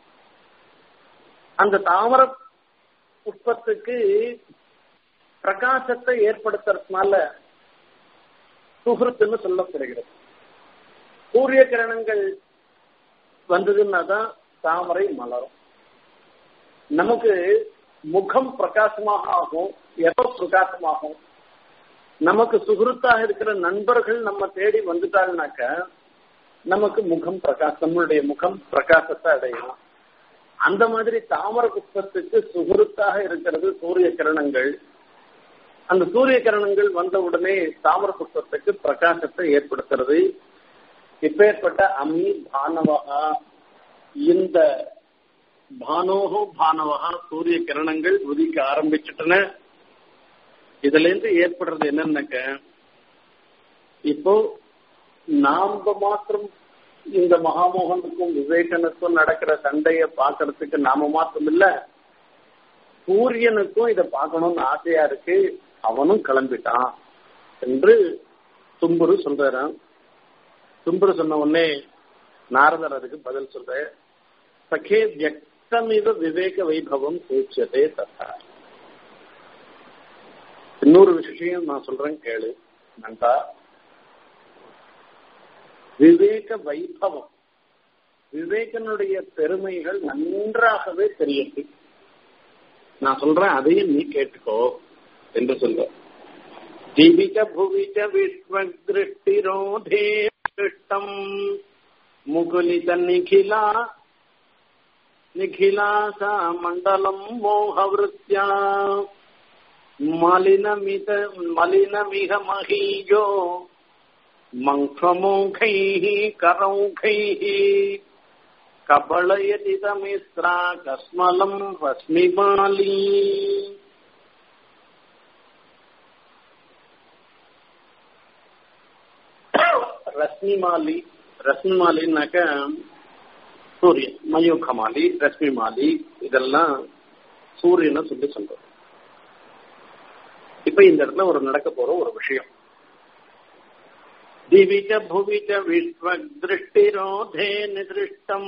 அந்த தாமர புஷ்பத்துக்கு பிரகாசத்தை ஏற்படுத்துறதுனால சுகிருத்துன்னு சொல்லப்படுகிறது சூரிய கிரணங்கள் வந்ததுன்னா தான் தாமரை மலரும் நமக்கு முகம் பிரகாசமாக ஆகும் எப்ப பிரகாசமாகும் நமக்கு சுகிருத்தாக இருக்கிற நண்பர்கள் நம்ம தேடி வந்துட்டாங்கனாக்க நமக்கு முகம் பிரகாசம் நம்மளுடைய முகம் பிரகாசத்தை அடையலாம் அந்த மாதிரி தாமர புஷ்பத்துக்கு சுகுருத்தாக இருக்கிறது சூரிய கிரணங்கள் அந்த சூரிய கிரணங்கள் வந்த உடனே தாமர புஷ்பத்துக்கு பிரகாசத்தை ஏற்படுத்துறது இப்பேற்பட்ட அமி பானவகா இந்த பானோகோ பானவகா சூரிய கிரணங்கள் உதிக்க ஆரம்பிச்சுட்டன இதுல இருந்து ஏற்படுறது என்னன்னாக்க இப்போ நாம மாத்திரம் இந்த மகாமோகனுக்கும் விவேகனுக்கும் நடக்கிற சண்டையை பார்க்கறதுக்கு நாம மாத்திரம் இல்ல சூரியனுக்கும் இதை பார்க்கணும்னு ஆசையா இருக்கு அவனும் கிளம்பிட்டான் என்று தும்புரு சொல்றாராம் தும்புரு சொன்ன உடனே நாரதர் அதுக்கு பதில் சொல்ற சகே வியக்தமிவ விவேக வைபவம் சூச்சியதே தத்தா இன்னொரு விஷயம் நான் சொல்றேன் கேளு நன்றா விவேக வைபவம் விவேகனுடைய பெருமைகள் நன்றாகவே தெரியுது நான் சொல்றேன் அதையும் நீ கேட்டுக்கோ என்று சொல்ற ஜீவிக புவிச்ச விஸ்வதிருஷ்டிரோதே திருஷ்டம் முகுலித நிகிலா நிகிலாசா மண்டலம் மோகவருத்தியா மலினமித மலினமிக மகீயோ மங்க்ஷமோகைः करौघैः कबलयति तमिस्रा कस्मलम् रश्मिमाली ரஷ்மிமாலி ரஷ்மிமாலின்னாக்க சூரியன் மயூகமாலி ரஷ்மிமாலி இதெல்லாம் சூரியனை சொல்லி சொல்றோம் இப்ப இந்த இடத்துல ஒரு நடக்க போற ஒரு விஷயம் दिवि च भुवि च विश्वदृष्टिरोधे निदृष्टम्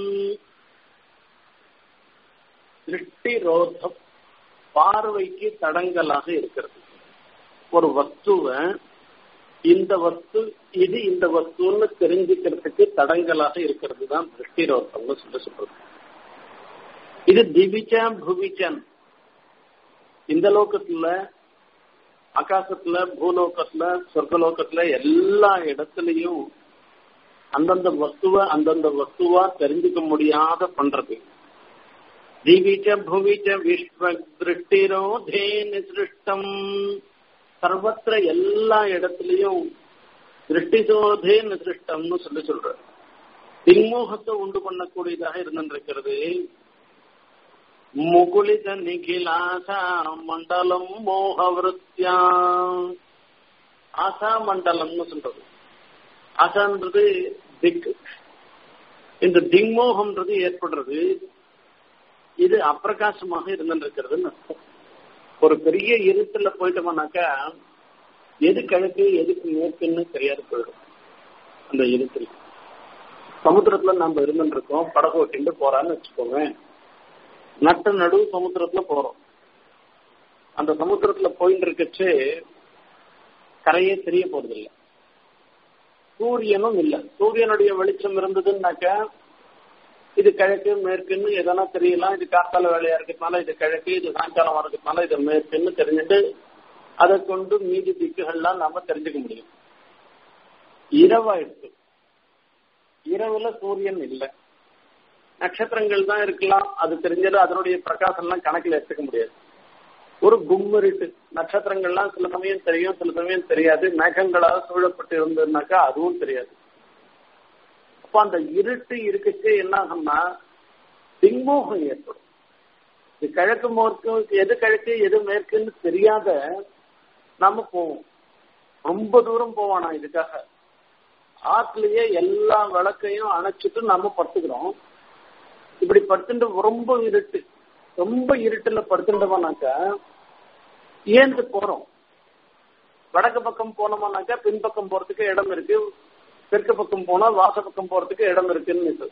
திருஷ்டிரோதம் பார்வைக்கு தடங்கலாக இருக்கிறது ஒரு வஸ்துவ இந்த வஸ்து இது இந்த வஸ்துன்னு தெரிஞ்சுக்கிறதுக்கு தடங்கலாக இருக்கிறது தான் திருஷ்டிரோதம்னு சொல்லி சொல்றது இது திவிச்சா புவிச்சன் இந்த லோகத்துல ஆகாசத்துல பூலோகத்துல சொர்க்கலோகத்துல எல்லா இடத்துலயும் அந்தந்த வஸ்துவ அந்தந்த வஸ்துவா தெரிஞ்சுக்க முடியாத பண்றது திவிச்ச புவிச்ச விஸ்வ திருஷ்டிரோதே நிசிருஷ்டம் சர்வத்திர எல்லா இடத்துலயும் திருஷ்டிசோதே நிசிருஷ்டம்னு சொல்லி சொல்ற திங்மோகத்தை உண்டு பண்ணக்கூடியதாக இருந்திருக்கிறது முகுலித நிகிலாசா மண்டலம் மோகவருத்தியா ஆசா மண்டலம்னு சொல்றது ஆசான்றது திக் இந்த திங்மோகம்ன்றது ஏற்படுறது இது அப்பிரகாசமாக இருந்துருக்கிறதுன்னு அர்த்தம் ஒரு பெரிய இருட்டுல போயிட்டோம்னாக்கா எது கிழக்கு எதுக்கு மேற்குன்னு தெரியாது போயிடும் அந்த இருட்டில் சமுத்திரத்துல நம்ம இருந்துட்டு இருக்கோம் படகு ஓட்டிட்டு போறான்னு வச்சுக்கோங்க நட்ட நடு சமுத்திரத்துல போறோம் அந்த சமுத்திரத்துல போயிட்டு இருக்கச்சு கரையே தெரிய போறது இல்லை சூரியனும் இல்லை சூரியனுடைய வெளிச்சம் இருந்ததுன்னாக்க இது கிழக்கு மேற்குன்னு எதனா தெரியலாம் இது காத்தால வேலையா இருக்கிறதுனால இது கிழக்கு இது சாயங்காலம் இருக்கிறதுனால இது மேற்குன்னு தெரிஞ்சுட்டு அதை கொண்டு மீதி திக்குகள்லாம் நாம தெரிஞ்சுக்க முடியும் இரவாயிடுச்சு இரவுல சூரியன் இல்லை நட்சத்திரங்கள் தான் இருக்கலாம் அது தெரிஞ்சது அதனுடைய பிரகாசம் எல்லாம் கணக்கில் எடுத்துக்க முடியாது ஒரு கும்மிருட்டு நட்சத்திரங்கள்லாம் சில சமயம் தெரியும் சில சமயம் தெரியாது மேகங்களால் சூழப்பட்டு இருந்ததுனாக்கா அதுவும் தெரியாது அப்ப அந்த இருட்டு இருக்கச்சு என்ன ஆகும்னா திங்மோகம் ஏற்படும் இது கிழக்கு மேற்கு எது கிழக்கு எது மேற்குன்னு தெரியாத நாம போவோம் ரொம்ப தூரம் போவானா இதுக்காக ஆத்துலயே எல்லா விளக்கையும் அணைச்சிட்டு நம்ம படுத்துக்கிறோம் இப்படி படுத்துட்டு ரொம்ப இருட்டு ரொம்ப இருட்டுல படுத்துட்டோம்னாக்கா ஏந்து போறோம் வடக்கு பக்கம் போனோம்னாக்கா பின்பக்கம் போறதுக்கு இடம் இருக்கு தெற்கு பக்கம் போனா வாச பக்கம் போறதுக்கு இடம் இருக்குன்னு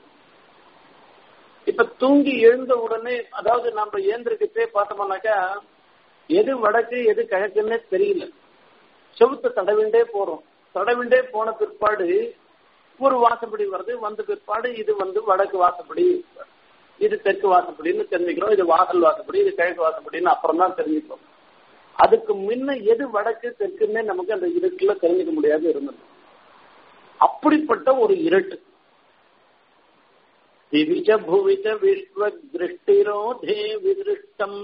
இப்ப தூங்கி எழுந்த உடனே அதாவது நம்ம ஏந்திருக்கச்சே பார்த்தோம்னாக்கா எது வடக்கு எது கிழக்குன்னே தெரியல செவுத்த தடவிண்டே போறோம் தடவிண்டே போன பிற்பாடு ஒரு வாசப்படி வருது வந்த பிற்பாடு இது வந்து வடக்கு வாசப்படி இது தெற்கு வாசப்படின்னு தெரிஞ்சுக்கிறோம் இது வாசல் வாசப்படி இது கிழக்கு வாசப்படின்னு அப்புறம் தான் தெரிஞ்சுக்கிறோம் அதுக்கு முன்ன எது வடக்கு தெற்குன்னே நமக்கு அந்த இருட்டுல தெரிஞ்சுக்க முடியாது இருந்தது அப்படிப்பட்ட ஒரு இருட்டு திவிச்ச புவிச்ச விஸ்வ திருஷ்டிரோதே விதிருஷ்டம்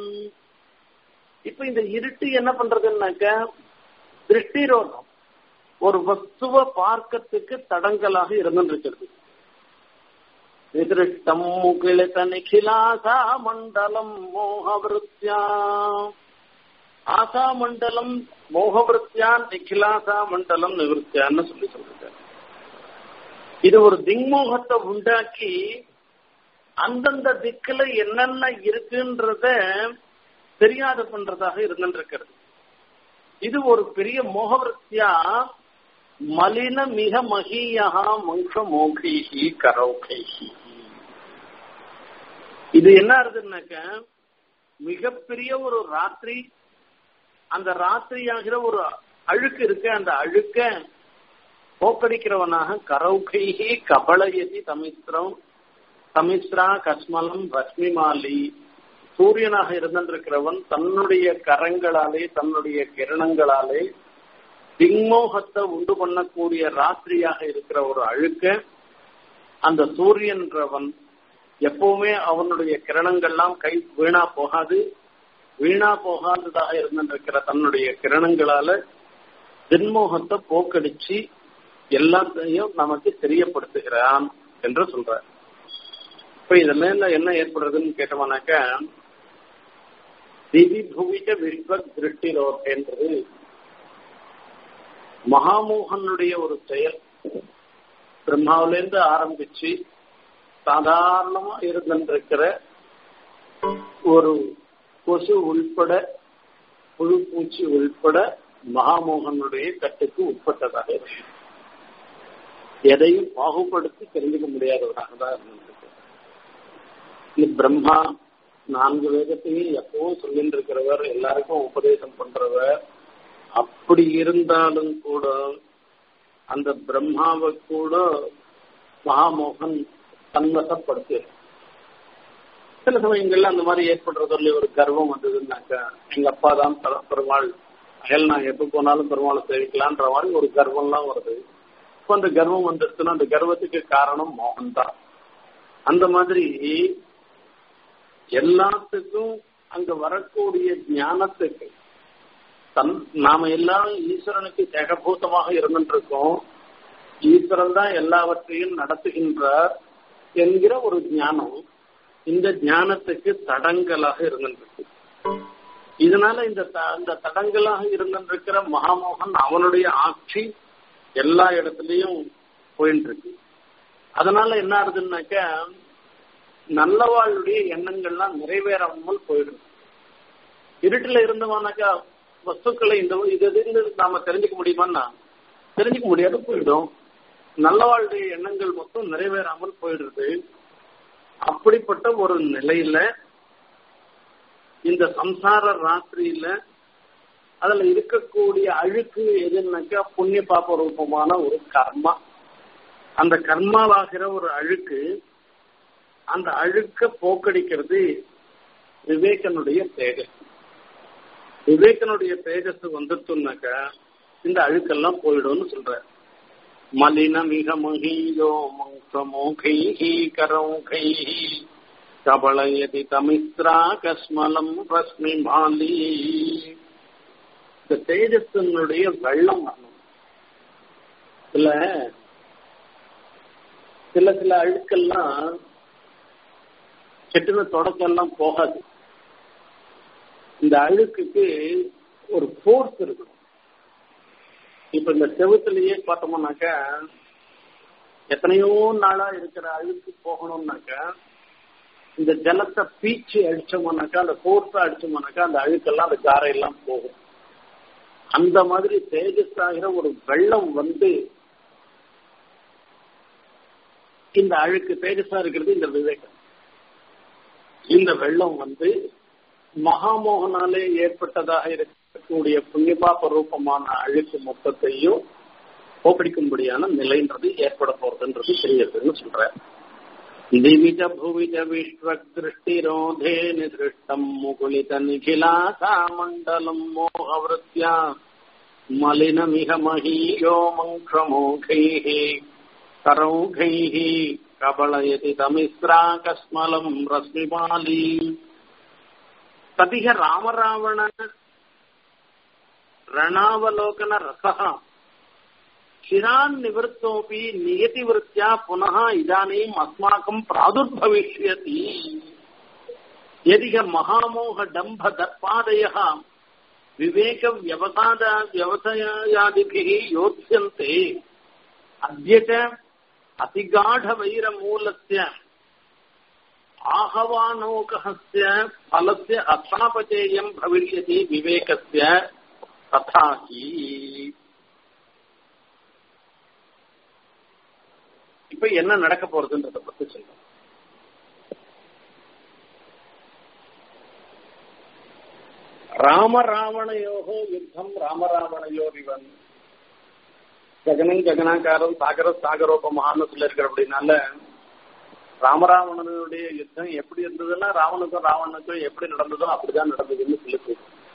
இப்ப இந்த இருட்டு என்ன பண்றதுன்னாக்க திருஷ்டிரோதம் ஒரு வஸ்துவ பார்க்கறதுக்கு தடங்கலாக இருந்திருக்கிறது விதிருஷ்டம் முகிலித நிகிலாசா மண்டலம் மோகவிருத்தியா ஆசா மண்டலம் மோகவிருத்தியா நிகிலாசா மண்டலம் நிவர்த்தியான்னு சொல்லி சொல்றாங்க இது ஒரு திங்மோகத்தை உண்டாக்கி அந்தந்த திக்குல என்னென்ன இருக்குன்றத தெரியாத பண்றதாக இருந்திருக்கிறது இது ஒரு பெரிய மோகவருத்தியா மலின மிக மகியா மங்க மோகைஹி கரௌகைஹி இது என்ன ஆகுதுன்னாக்க மிகப்பெரிய ஒரு ராத்திரி அந்த ராத்திரி ஆகிற ஒரு அழுக்கு இருக்கு அந்த அழுக்க போக்கடிக்கிறவனாக கரௌகைஹி கபலயதி தமிஸ்திரம் தமிஸ்ரா கஸ்மலம் ரஷ்மிமாலி சூரியனாக இருந்திருக்கிறவன் தன்னுடைய கரங்களாலே தன்னுடைய கிரணங்களாலே திங்மோகத்தை உண்டு பண்ணக்கூடிய ராத்திரியாக இருக்கிற ஒரு அழுக்க அந்த சூரியன்றவன் எப்பவுமே அவனுடைய கிரணங்கள்லாம் கை வீணா போகாது வீணா போகாததாக இருந்திருக்கிற தன்னுடைய கிரணங்களால தின்மோகத்தை போக்கடிச்சு எல்லாத்தையும் நமக்கு தெரியப்படுத்துகிறான் என்று சொல்றார் இப்ப இது மேல என்ன ஏற்படுறதுன்னு கேட்டோம்னாக்க திவி புவிஜ விஸ்வ திருஷ்டிரோன்றது மகாமோகனுடைய ஒரு செயல் பிரம்மாவிலேருந்து ஆரம்பிச்சு சாதாரணமா இருந்திருக்கிற ஒரு கொசு உள்பட புழு பூச்சி உள்பட மகாமோகனுடைய கட்டுக்கு உட்பட்டதாக இருக்கு எதையும் பாகுபடுத்தி தெரிஞ்சுக்க முடியாதவராக தான் இருந்திருக்கு இந்த பிரம்மா நான்கு வேதத்தையும் எப்பவும் சொல்லிட்டு இருக்கிறவர் எல்லாருக்கும் உபதேசம் பண்றவர் அப்படி இருந்தாலும் கூட அந்த பிரம்மாவை கூட மகாமோகன் தன்வசப்படுத்தி சில சமயங்கள்ல அந்த மாதிரி ஏற்படுறதுல ஒரு கர்வம் வந்ததுன்னாக்கா எங்க அப்பா தான் பெருமாள் அயல் நான் எப்ப போனாலும் பெருமாளை சேவிக்கலான்ற மாதிரி ஒரு கர்வம்லாம் வருது இப்போ அந்த கர்வம் வந்துருச்சுன்னா அந்த கர்வத்துக்கு காரணம் மோகன் தான் அந்த மாதிரி எல்லாத்துக்கும் அங்க வரக்கூடிய ஞானத்துக்கு தன் நாம எல்லாரும் ஈஸ்வரனுக்கு ஜெகபூதமாக இருந்துருக்கோம் ஈஸ்வரன் தான் எல்லாவற்றையும் நடத்துகின்றார் என்கிற ஒரு ஞானம் இந்த ஞானத்துக்கு தடங்கலாக இருந்துருக்கு இதனால இந்த இந்த தடங்கலாக இருந்திருக்கிற மகாமோகன் அவனுடைய ஆட்சி எல்லா இடத்துலயும் போயிட்டு இருக்கு அதனால என்ன ஆகுதுன்னாக்க நல்லவாளுடைய எண்ணங்கள்லாம் நிறைவேறாமல் போயிடும் இருட்டுல இருந்தவனாக்கா வஸ்துக்களை இந்த இது இருந்து நாம தெரிஞ்சுக்க முடியுமான்னா தெரிஞ்சுக்க முடியாது போயிடும் நல்லவாளுடைய எண்ணங்கள் மொத்தம் நிறைவேறாமல் போயிடுறது அப்படிப்பட்ட ஒரு நிலையில இந்த சம்சார ராத்திரியில அதுல இருக்கக்கூடிய அழுக்கு எதுனாக்கா புண்ணிய பாப்ப ரூபமான ஒரு கர்மா அந்த கர்மாவாகிற ஒரு அழுக்கு அந்த அழுக்க போக்கடிக்கிறது விவேகனுடைய தேஜஸ் விவேகனுடைய தேஜஸ் வந்துட்டுனாக்கா இந்த அழுக்கெல்லாம் போயிடும்னு சொல்ற மலின மிக மகியோ மோகை கரௌகை கபலயதி தமிஸ்ரா கஸ்மலம் ரஸ்மி மாலி இந்த தேஜஸனுடைய வெள்ளம் வரணும் சில சில சில அழுக்கெல்லாம் கெட்டின தொடக்கெல்லாம் போகாது இந்த அழுக்குக்கு ஒரு ஃபோர்ஸ் இருக்கணும் இப்ப இந்த செவத்துலயே பார்த்தோம்னாக்கா எத்தனையோ நாளா இருக்கிற அழுக்கு போகணும்னாக்கா இந்த ஜலத்தை பீச்சு அடிச்சோம்னாக்கா அந்த ஃபோர்ஸா அடிச்சோம்னாக்கா அந்த அழுக்கெல்லாம் அந்த காரையெல்லாம் போகும் அந்த மாதிரி தேஜஸ் ஆகிற ஒரு வெள்ளம் வந்து இந்த அழுக்கு தேஜஸா இருக்கிறது இந்த விவேகம் இந்த வெள்ளம் வந்து மகாமோகனாலே ஏற்பட்டதாக இருக்கக்கூடிய புண்ணியபாப ரூபமான அழுக்கு மொத்தத்தையும் போக்கடிக்கும்படியான நிலைன்றது ஏற்பட போறதுன்றது தெரியுதுன்னு சொல்ற திவிஜ புவிஜ விஸ்வதிருஷ்டிரோதே நிதிருஷ்டம் முகுலித நிகிலாசா மண்டலம் மோகவருத்தியா மலினமிக மகீயோ மங்கிரமோகைः करौघैः कबलयति तमिस्रा कस्मलम् रश्मिपाली तदिह रामरावण ரணாவலோகன ரசः शिरान् निवृत्तोऽपि नियतिवृत्त्या पुनः इदानीम् अस्माकम् प्रादुर्भविष्यति यदिह महामोहडम्भदर्पादयः विवेकव्यवसादा व्यवसायादिभिः योत्स्यन्ते अद्य च அதிகாட வைர மூலத்திய ஆகவானோகஸ்ய பலஸ்ய அசாபச்சேயம் பவிஷ்யதி விவேகஸ்ய ததாகி இப்ப என்ன நடக்க போறதுன்றத பத்தி சொல்றோம் ராம ராவணயோகோ யுத்தம் ராம ராவணயோரிவன் ஜெகனன் ஜெகனாக்காரம் சாகர சாகரோபமான்னு சொல்லியிருக்கிற அப்படின்னால ராமராவணனுடைய யுத்தம் எப்படி இருந்ததுன்னா ராவனுக்கும் ராவணனுக்கும் எப்படி நடந்ததோ அப்படிதான் நடந்ததுன்னு சொல்லி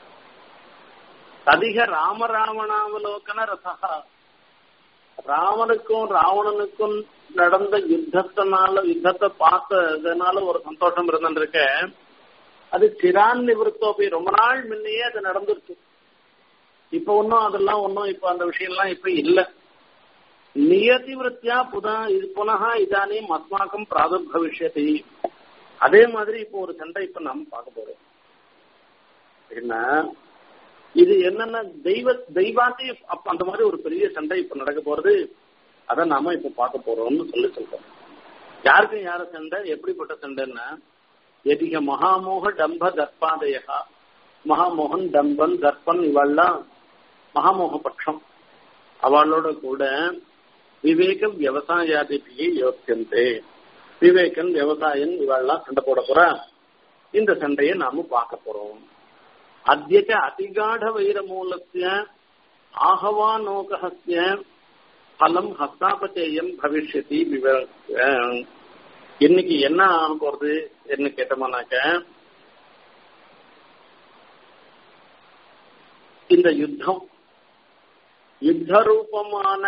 அதிக ராமராவணாவலோகன ரசகா ராவனுக்கும் ராவணனுக்கும் நடந்த யுத்தத்தினால யுத்தத்தை பார்த்ததுனால ஒரு சந்தோஷம் இருந்துருக்க அது சிரான் நிவர்த்தோப்பி ரொம்ப நாள் முன்னையே அது நடந்துருச்சு இப்ப ஒன்னும் அதெல்லாம் ஒன்னும் இப்ப அந்த விஷயம்லாம் இப்ப இல்ல நியதி விருத்தியா புதா இது புனகா இதானே அஸ்மாக்கம் பிராதுர்பவிஷ்யதி அதே மாதிரி இப்போ ஒரு சண்டை இப்ப நாம பார்க்க போறோம் என்ன இது என்னன்னா தெய்வ தெய்வாத்தி அப்ப அந்த மாதிரி ஒரு பெரிய சண்டை இப்ப நடக்க போறது அதை நாம இப்ப பார்க்க போறோம்னு சொல்லி சொல்றோம் யாருக்கும் யார சண்டை எப்படிப்பட்ட சண்டைன்னா எதிக மகாமோக டம்ப தர்பாதயா மகாமோகன் டம்பன் தர்பன் இவெல்லாம் மகாமோக பட்சம் அவளோட கூட விவேகம் விவசாயாதிபியை யோசியந்தே விவேகன் விவசாயன் இவெல்லாம் சண்டை போட போற இந்த சண்டையை நாம பார்க்க போறோம் அத்தியச்ச அதிகாட வைர மூலத்திய ஆகவானோகஸ்ய பலம் ஹஸ்தாபச்சேயம் பவிஷ்யதி இன்னைக்கு என்ன ஆக போறது என்ன கேட்டோம்னாக்க இந்த யுத்தம் யுத்த ரூபமான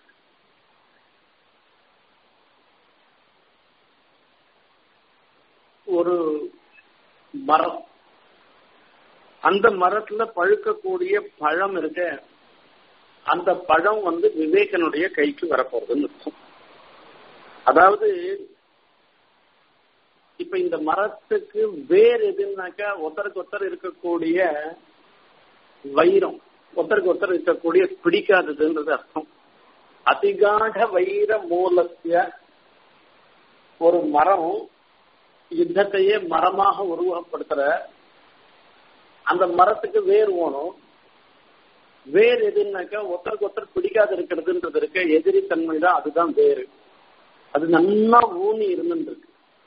ஒரு மரம் அந்த மரத்துல பழுக்கக்கூடிய பழம் இருக்க அந்த பழம் வந்து விவேகனுடைய கைக்கு வரப்போறதுன்னு அர்த்தம் அதாவது இப்ப இந்த மரத்துக்கு வேர் எதுனாக்கா ஒருத்தருக்கு ஒருத்தர் இருக்கக்கூடிய வைரம் ஒருத்தருக்கு ஒருத்தர் இருக்கக்கூடிய பிடிக்காததுன்றது அர்த்தம் அதிகாட வைர மூலத்திய ஒரு மரம் யுத்தத்தையே மரமாக உருவகப்படுத்துற அந்த மரத்துக்கு வேர் ஓணும் வேர் எதுனாக்கா ஒருத்தருக்கு ஒருத்தர் பிடிக்காது இருக்கிறதுன்றது இருக்க எதிரி தன்மை தான் அதுதான் வேறு அது நல்லா ஊனி இருந்துருக்கு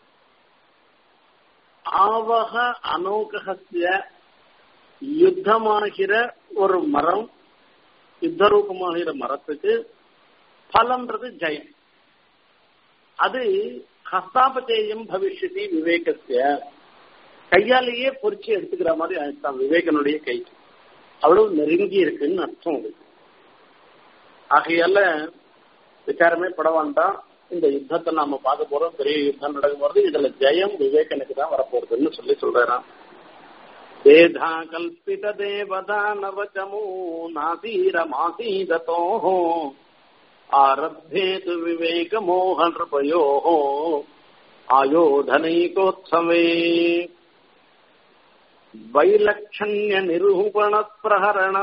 ஆவக அனோகசிய யுத்தமாகிற ஒரு மரம் யுத்த ரூபமாகிற மரத்துக்கு பலம்ன்றது ஜெயம் அது ஹஸ்தாபச்சேயம் பவிஷ்யதி விவேகத்திய கையாலேயே பொறிச்சு எடுத்துக்கிற மாதிரி ஆயிடுச்சான் விவேகனுடைய கை அவ்வளவு நெருங்கி இருக்குன்னு அர்த்தம் அது ஆகையால விசாரமே பட வேண்டாம் இந்த யுத்தத்தை நாம பார்க்க போறோம் பெரிய யுத்தம் நடக்க போறது இதுல ஜெயம் விவேகனுக்கு தான் வரப்போறதுன்னு சொல்லி சொல்றான் வேதா கல்பித தேவதானவச்சமூ நாசீரமாசீததோ ஆரப்தேது விவேக மோக நிருபயோ ஆயோதனைகோத்சவே வைலक्षण्य निरूपण प्रहरण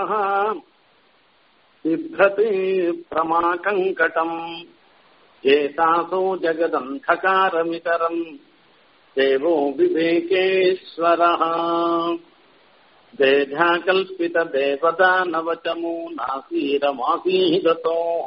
बिभ्रति प्रमाकङ्कटम् एतासो जगदन्धकारमितरम् देवो विवेकेश्वरः देधाकल्पितदेवदानवचमो नासीरमासीदतोः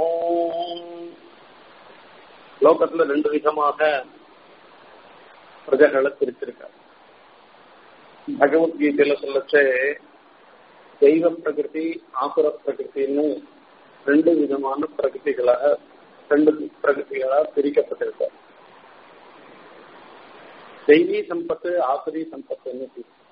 லோகத்துல ரெண்டு விதமாக பிரஜைகளை பிரிச்சிருக்காரு பகவத்கீதையில சொல்லச்சே தெய்வ பிரகிருதி ஆசுர பிரகிருத்தின்னு ரெண்டு விதமான பிரகிருதிகளாக ரெண்டு பிரகிருதிகளாக பிரிக்கப்பட்டிருக்க தெய்வீ சம்பத்து ஆசுரி சம்பத்துன்னு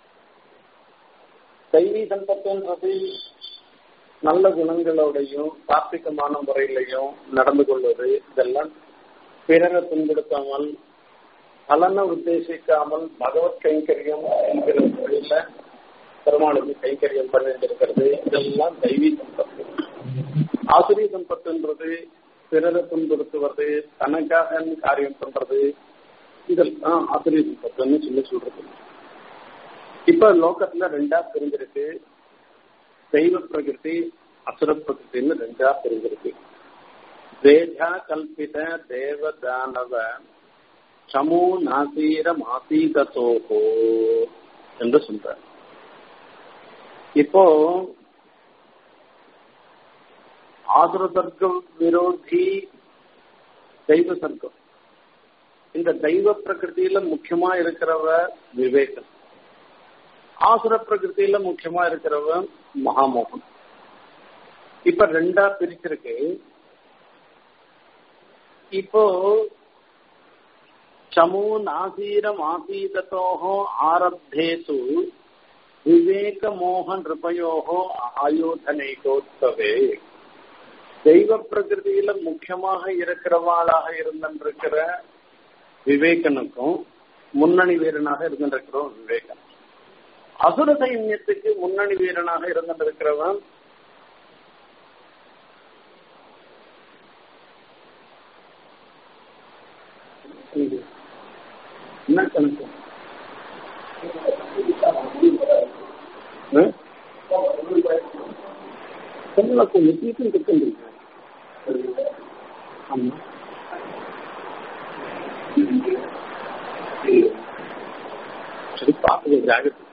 தெய்வீ சம்பத்துன்றது நல்ல குணங்களோடையும் சாத்விகமான முறையிலையும் நடந்து கொள்வது இதெல்லாம் பிறரை துன்படுத்தாமல் பலனை உத்தேசிக்காமல் பகவத் கைங்கரியம் என்கிற முறையில பெருமாளுக்கு கைங்கரியம் பண்ணிட்டு இருக்கிறது இதெல்லாம் தெய்வீ சம்பத்து ஆசிரிய சம்பத்துன்றது பிறரை துன்புறுத்துவது தனக்காக காரியம் பண்றது இதெல்லாம் ஆசிரிய சம்பத்துன்னு சொல்லி சொல்றது இப்ப லோகத்துல ரெண்டா பிரிஞ்சிருக்கு தெய்வ பிரகிருதி அசுர பிரகிருத்தின்னு ரெண்டா பிரிஞ்சிருக்கு வேதா கல்பித தேவதானவ சமூ நாசீரம் ஆசீதத்தோகோ என்று சொல்றார் இப்போ ஆசுர சர்க்கம் விரோதி தெய்வ சர்க்கம் இந்த தெய்வ பிரகிருதியில முக்கியமா இருக்கிறவ விவேகம் ஆசுர பிரகிருதியில முக்கியமா இருக்கிறவ மகாமோகன் இப்ப ரெண்டா பிரிச்சிருக்கு இப்போ சமூ நாசீரம் ஆசீதத்தோகோ ஆரப்தேசு விவேக மோக நிருபயோகோ ஆயோதனைகோத்சவே தெய்வ பிரகிருதியில முக்கியமாக இருக்கிறவாளாக இருந்திருக்கிற விவேகனுக்கும் முன்னணி வீரனாக இருந்திருக்கிறோம் விவேகன் அசுர சைன்யத்துக்கு முன்னணி வீரனாக இருந்திருக்கிறவன் என்ன கணக்கு கொஞ்சம் நிச்சயத்தும் திட்டம் ஆமா சரி பார்த்து ஜாகிரதை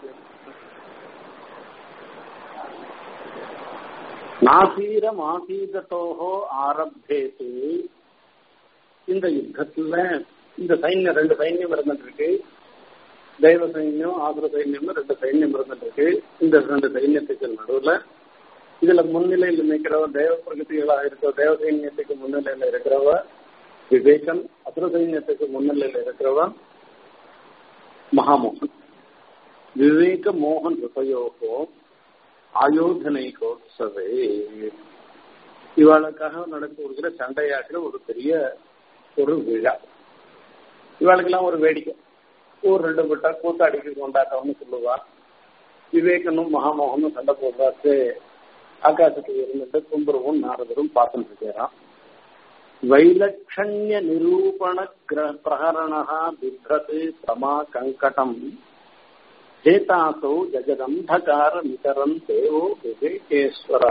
நாசீரம் ஆசீதத்தோகோ ஆரம்பேது இந்த யுத்தத்துல இந்த சைன்யம் ரெண்டு சைன்யம் இருந்துருக்கு தெய்வ சைன்யம் ஆசுர சைன்யம் ரெண்டு சைன்யம் இருந்துருக்கு இந்த ரெண்டு சைன்யத்துக்கு நடுவுல இதுல முன்னிலையில் நிற்கிறவ தேவ பிரகதிகளாக இருக்கிற தேவ சைன்யத்துக்கு முன்னிலையில இருக்கிறவ விவேகன் அசுர சைன்யத்துக்கு முன்னிலையில இருக்கிறவன் மகாமோகன் விவேக மோகன் உபயோகோ ஆயோதனைகோத்சவே இவாளுக்காக நடக்கக்கூடிய சண்டையாக்கிற ஒரு பெரிய ஒரு விழா இவாளுக்கெல்லாம் ஒரு வேடிக்கை ஊர் ரெண்டு விட்டா கூத்தாடிக்கு கொண்டாட்டம்னு சொல்லுவா விவேகனும் மகாமோகனும் சண்டை போடுறாச்சு ஆகாசத்துக்கு இருந்துட்டு கும்புருவும் நாரதரும் பார்த்துட்டு இருக்கிறான் வைலட்சண்ய நிரூபண பிரகரணா பிப்ரது பிரமா கங்கடம் சேதாசோ ஜெகதந்தகார நிகரம் தேவோ விவேகேஸ்வர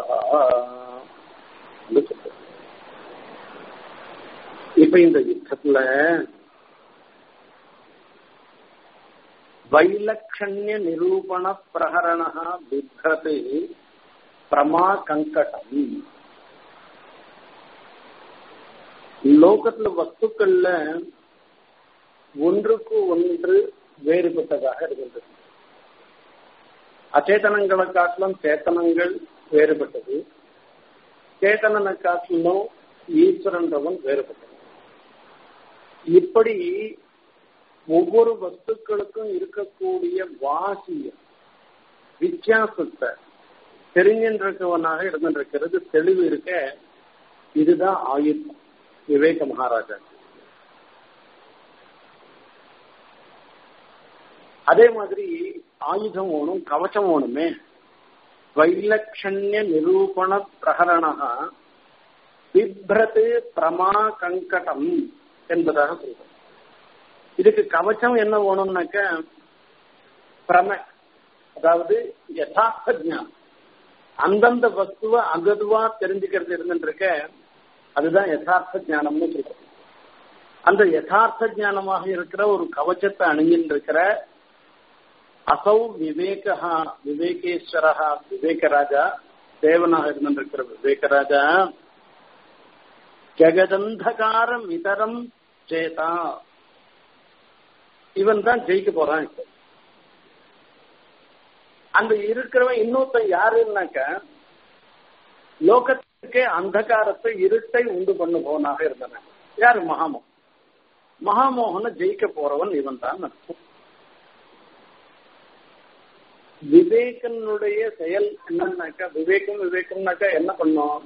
இப்ப இந்த யுத்தத்துல வைலட்சண்ய நிரூபண பிரகரணா பிப்ரது பிரமா கங்கடம் லோகத்துல வஸ்துக்கள்ல ஒன்றுக்கு ஒன்று வேறுபட்டதாக இருக்கின்றது அச்சேதனங்களை காட்டிலும் சேத்தனங்கள் வேறுபட்டது சேத்தனனை காட்டிலும் ஈஸ்வரன்றவன் வேறுபட்டது இப்படி ஒவ்வொரு வஸ்துக்களுக்கும் இருக்கக்கூடிய வாசியம் வித்தியாசத்தை தெரிஞ்சின்றிருக்கவனாக இருந்திருக்கிறது தெளிவு இருக்க இதுதான் ஆயுதம் விவேக மகாராஜா அதே மாதிரி ஆயுதம் ஓணும் கவச்சம் ஓணுமே வைலட்சண்ய நிரூபண பிரகரணா பிப்ரது பிரமா கங்கடம் என்பதாக சொல்றோம் இதுக்கு கவச்சம் என்ன வேணும்னாக்க பிரம அதாவது யதார்த்த ஜானம் அந்தந்த வஸ்துவ அகதுவா தெரிஞ்சுக்கிறது இருந்துருக்க அதுதான் யதார்த்த ஜானம்னு சொல்றோம் அந்த யதார்த்த ஜானமாக இருக்கிற ஒரு கவச்சத்தை அணிஞ்சின்னு இருக்கிற அசௌ விவேகா விவேகேஸ்வரா விவேகராஜா தேவனாக இருந்திருக்கிற விவேகராஜா ஜெகதந்தகாரம் இதரம் சேதா இவன் தான் ஜெயிக்க போறான் இப்போ அந்த இருக்கிறவன் இன்னொருத்தன் யாருன்னாக்க லோகத்துக்கே அந்தகாரத்தை இருட்டை உண்டு பண்ணு போனாக இருந்தவன் யாரு மகாமோகன் மகாமோகனை ஜெயிக்க போறவன் இவன் தான் அர்த்தம் விவேகனுடைய செயல் என்னன்னாக்கா விவேகம் விவேகம்னாக்கா என்ன பண்ணும்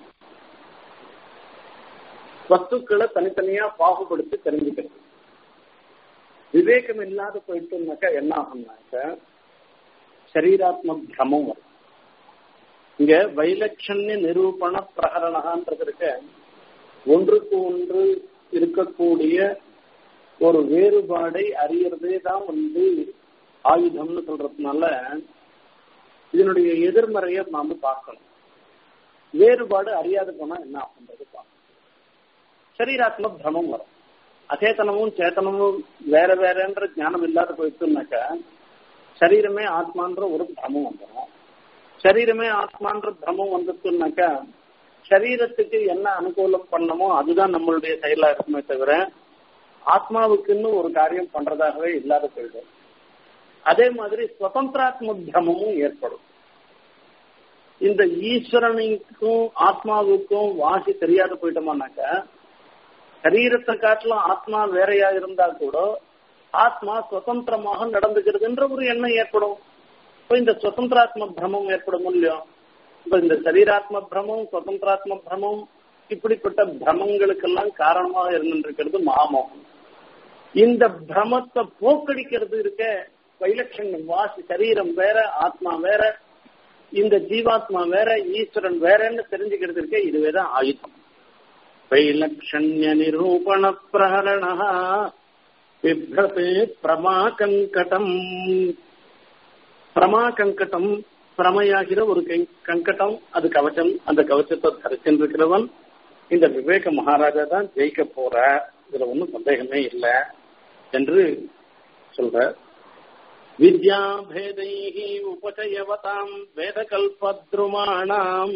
வஸ்துக்களை தனித்தனியா பாகுபடுத்தி தெரிஞ்சுக்கிறது விவேகம் இல்லாத போயிட்டுனாக்கா என்ன ஆகும்னாக்க சரீராத்ம பிரமம் வரும் இங்க வைலட்சண்ய நிரூபண பிரகரணகான்றது இருக்க ஒன்றுக்கு ஒன்று இருக்கக்கூடிய ஒரு வேறுபாடை அறியறதே தான் வந்து ஆயுதம்னு சொல்றதுனால இதனுடைய எதிர்மறையை நாம பார்க்கணும் வேறுபாடு அறியாது போனா என்ன ஆகுன்றது பார்க்கணும் சரீராத்ம பிரமம் வரும் அச்சேதனமும் சேத்தனமும் வேற வேறன்ற ஞானம் இல்லாத போயிட்டுனாக்கா சரீரமே ஆத்மான்ற ஒரு பிரமம் வந்துடும் சரீரமே ஆத்மான்ற பிரமம் வந்துட்டுனாக்கா சரீரத்துக்கு என்ன அனுகூலம் பண்ணமோ அதுதான் நம்மளுடைய செயலா இருக்குமே தவிர ஆத்மாவுக்குன்னு ஒரு காரியம் பண்றதாகவே இல்லாத போயிடும் அதே மாதிரி சுதந்திராத்ம பிரமமும் ஏற்படும் இந்த ஈஸ்வரனுக்கும் ஆத்மாவுக்கும் வாசி தெரியாத போயிட்டோமானாக்கா சரீரத்தை காட்டிலும் ஆத்மா வேறையா இருந்தா கூட ஆத்மா சுதந்திரமாக நடந்துக்கிறதுன்ற ஒரு எண்ணம் ஏற்படும் இப்போ இந்த சுதந்திராத்ம பிரமம் ஏற்படும் இல்லையோ இப்ப இந்த சரீராத்ம பிரமம் சுதந்திராத்ம பிரமம் இப்படிப்பட்ட பிரமங்களுக்கெல்லாம் காரணமாக இருந்திருக்கிறது மாமோகம் இந்த பிரமத்தை போக்கடிக்கிறது இருக்க வைலட்சண்யம் வாசி சரீரம் வேற ஆத்மா வேற இந்த ஜீவாத்மா வேற ஈஸ்வரன் வேறன்னு தெரிஞ்சுக்கிறது இருக்க இதுவேதான் ஆயுதம் வைலட்சண்ய நிரூபண பிரகரண பிப்ரதே பிரமாகங்கடம் பிரமாகங்கடம் பிரமையாகிற ஒரு கங்கடம் அது கவச்சம் அந்த கவச்சத்தை தரிச்சிருக்கிறவன் இந்த விவேக மகாராஜா தான் ஜெயிக்க போற இதுல ஒன்றும் சந்தேகமே இல்லை என்று சொல்ற विद्याभेदैः उपचयवताम् वेदकल्पद्रुमाणाम्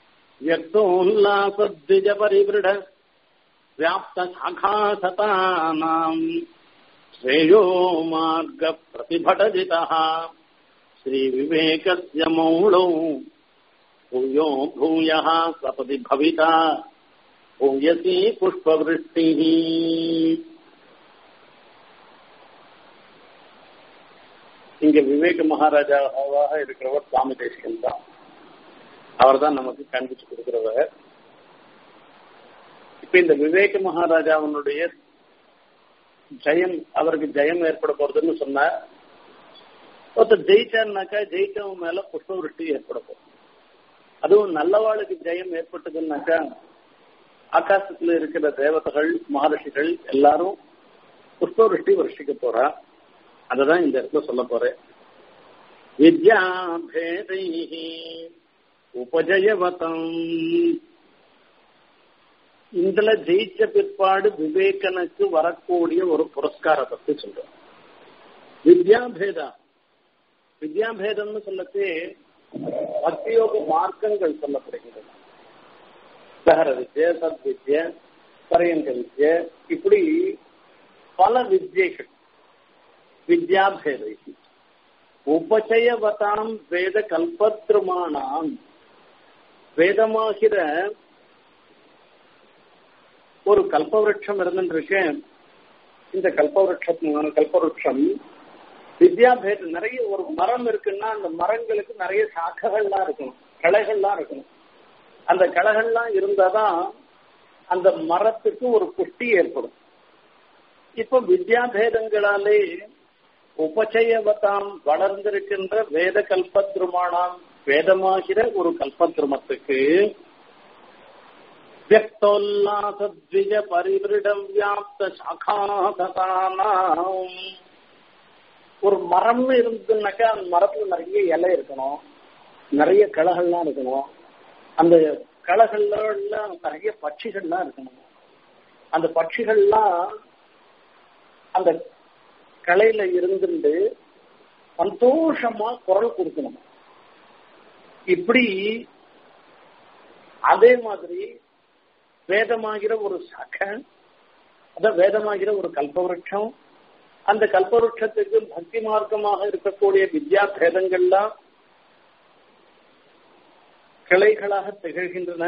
व्यक्तोल्लासद्विजपरिवृढ व्याप्तशाखासतानाम् श्रेयो मार्गप्रतिभटजितः श्रीविवेकस्य मौळौ भूयो भूयः सपदि भविता भूयसी पुष्पवृष्टिः இங்க விவேக மகாராஜாவாக இருக்கிறவர் சுவாமி தேசிகன் தான் அவர் தான் நமக்கு காண்பிச்சு கொடுக்கிறவர் இப்ப இந்த விவேக மகாராஜாவினுடைய ஜெயம் அவருக்கு ஜெயம் ஏற்பட போறதுன்னு சொன்னார் ஒருத்தர் ஜெயிச்சாருனாக்கா ஜெயிச்சவன் மேல புஷ்பவருஷ்டி ஏற்பட போகும் அதுவும் நல்லவாளுக்கு ஜெயம் ஏற்பட்டதுன்னாக்கா ஆகாசத்துல இருக்கிற தேவதைகள் மகர்ஷிகள் எல்லாரும் புஷ்பவருஷ்டி வருஷிக்க போறா அததான் இந்த இடத்துல சொல்ல போறேன் வித்யாபேதை உபஜயவதம் இதுல ஜெயிச்ச பிற்பாடு விவேகனுக்கு வரக்கூடிய ஒரு புரஸ்கார பத்தி சொல்றோம் வித்யாபேதா வித்யாபேதம்னு சொல்லத்தே பக்தியோக மார்க்கங்கள் சொல்லப்படுகிறது சகர வித்ய சத் வித்ய பரியங்க வித்ய இப்படி பல வித்யைகள் வித்யாபேதை உபச்சயவதாம் வேத கல்பத்ருமானாம் வேதமாகிற ஒரு கல்பவருஷம் இருந்துருக்கு இந்த கல்பவருஷம் கல்பவருஷம் வித்யாபேத நிறைய ஒரு மரம் இருக்குன்னா அந்த மரங்களுக்கு நிறைய சாக்கைகள்லாம் இருக்கணும் கிளைகள்லாம் இருக்கணும் அந்த கிளைகள்லாம் இருந்தாதான் அந்த மரத்துக்கு ஒரு புஷ்டி ஏற்படும் இப்ப வித்யாபேதங்களாலே உபச்சயவதாம் வளர்ந்திருக்கின்ற வேத கல்பத்ருமானாம் வேதமாகிற ஒரு கல்பத்ருமத்துக்கு வியக்தோல்லாசத்விஜ பரிவிருடம் வியாப்த சாகாததானாம் ஒரு மரம்னு இருந்ததுனாக்கா அந்த மரத்துல நிறைய இலை இருக்கணும் நிறைய கிளைகள்லாம் இருக்கணும் அந்த கிளைகள்லாம் நிறைய பட்சிகள்லாம் இருக்கணும் அந்த பட்சிகள்லாம் அந்த கலையில இருந்துட்டு சந்தோஷமா குரல் கொடுக்கணும் இப்படி அதே மாதிரி வேதமாகிற ஒரு சக அத வேதமாகிற ஒரு கல்பவருஷம் அந்த கல்பவருஷத்துக்கு பக்தி மார்க்கமாக இருக்கக்கூடிய வித்யா பேதங்கள்லாம் கிளைகளாக திகழ்கின்றன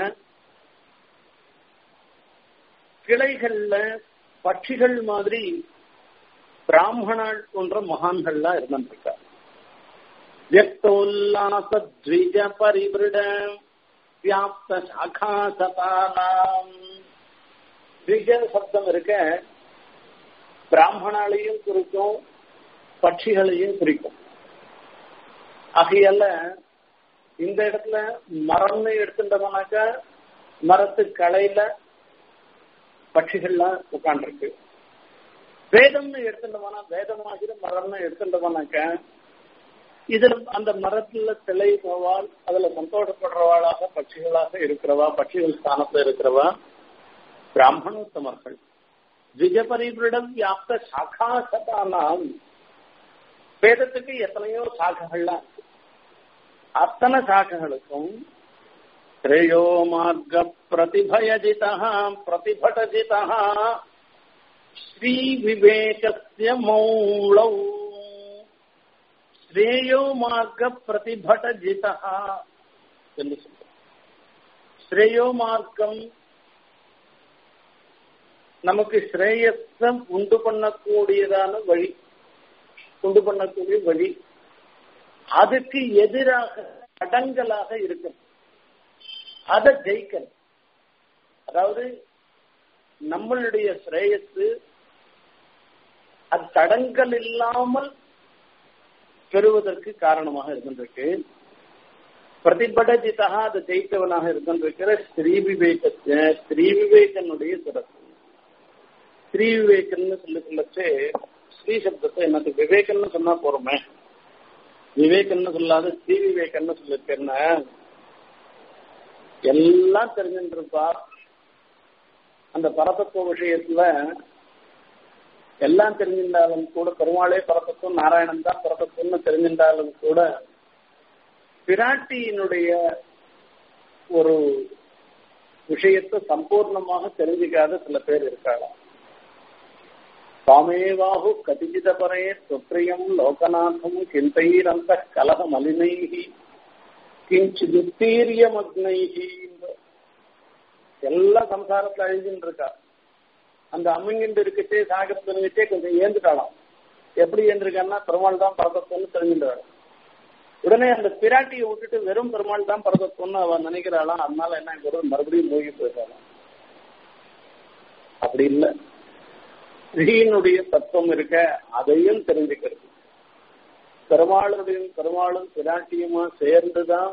கிளைகள்ல பட்சிகள் மாதிரி பிராமணாள் போன்ற மகான்கள்லாம் இருந்திருக்கா வியக்தோல்லாசத்விஜ பரிவிருட வியாப்த சாகா சதானாம் த்விஜ சப்தம் இருக்க பிராமணாலையும் குறிக்கும் பட்சிகளையும் குறிக்கும் ஆகையால இந்த இடத்துல மரம்னு எடுத்துட்டோம்னாக்கா மரத்து களையில பட்சிகள்லாம் உட்காந்துருக்கு வேதம்னு எடுத்துட்டோம்னா வேதமாகிற மரம்னு எடுத்துட்டோம்னாக்க இதுல அந்த மரத்துல சிலை போவால் அதுல சந்தோஷப்படுறவாளாக பட்சிகளாக இருக்கிறவா பட்சிகள் ஸ்தானத்துல இருக்கிறவா பிராமணோத்தமர்கள் திஜபரிவிடம் வியாப்த சாக்காசதானாம் வேதத்துக்கு எத்தனையோ சாக்கைகள்லாம் இருக்கு அத்தனை சாக்கைகளுக்கும் ஸ்ரேயோ மார்க்க பிரதிபயஜிதா பிரதிபடஜிதா ஸ்ரீ விவேகஸ்ய மௌளௌ ஸ்ரேயோ மார்க்க பிரதிபடஜிதா என்று சொல்ற ஸ்ரேயோ மார்க்கம் நமக்கு ஸ்ரேயஸம் உண்டு பண்ணக்கூடியதான வழி உண்டு பண்ணக்கூடிய வழி அதுக்கு எதிராக தடங்கலாக இருக்கும் அதை ஜெயிக்கணும் அதாவது நம்மளுடைய ஸ்ரேயஸ் அது தடங்கள் இல்லாமல் பெறுவதற்கு காரணமாக இருக்கின்றிருக்கு பிரதிபடஜிதா அதை ஜெயித்தவனாக இருக்கின்றிருக்கிற ஸ்ரீ விவேகத்தை ஸ்ரீ விவேகனுடைய சிறப்பு ஸ்ரீ விவேகன்னு சொல்லி சொல்லச்சு ஸ்ரீ சப்தத்தை எனக்கு விவேகன்னு சொன்னா போறோமே விவேகன்னு சொல்லாத ஸ்ரீ விவேகன்னு சொல்லிருக்கேன்னா எல்லாம் தெரிஞ்சுட்டு இருப்பா அந்த பரதத்துவ விஷயத்துல எல்லாம் தெரிஞ்சிருந்தாலும் கூட பெருமாளே பரதத்துவம் நாராயணன் தான் பரதத்துவம்னு தெரிஞ்சிருந்தாலும் கூட பிராட்டியினுடைய ஒரு விஷயத்தை சம்பூர்ணமாக தெரிஞ்சுக்காத சில பேர் இருக்காளாம் சுவாமேவாஹு கதிஜிதபரே சுப்ரியம் லோகநாதம் கிந்தைரந்த கலக மலினைஹி கிஞ்சிதுத்தீரியமக்னைஹி எல்லா சம்சாரத்துல அழிஞ்சுட்டு இருக்கா அந்த அம்மிங்கிட்டு இருக்கச்சே சாகரம் தெரிஞ்சுட்டே கொஞ்சம் ஏந்துட்டாளாம் எப்படி ஏந்திருக்கான்னா பெருமாள் தான் பரதத்துவம்னு தெரிஞ்சுட்டாள் உடனே அந்த பிராட்டியை விட்டுட்டு வெறும் பெருமாள் தான் பரதத்துவம்னு அவன் நினைக்கிறாளாம் அதனால என்ன வெறும் மறுபடியும் மூழ்கி போயிட்டாளாம் அப்படி இல்லை ஸ்ரீயினுடைய தத்துவம் இருக்க அதையும் தெரிஞ்சுக்கிறது பெருமாளுடைய பெருமாளும் பிராட்டியுமா சேர்ந்துதான்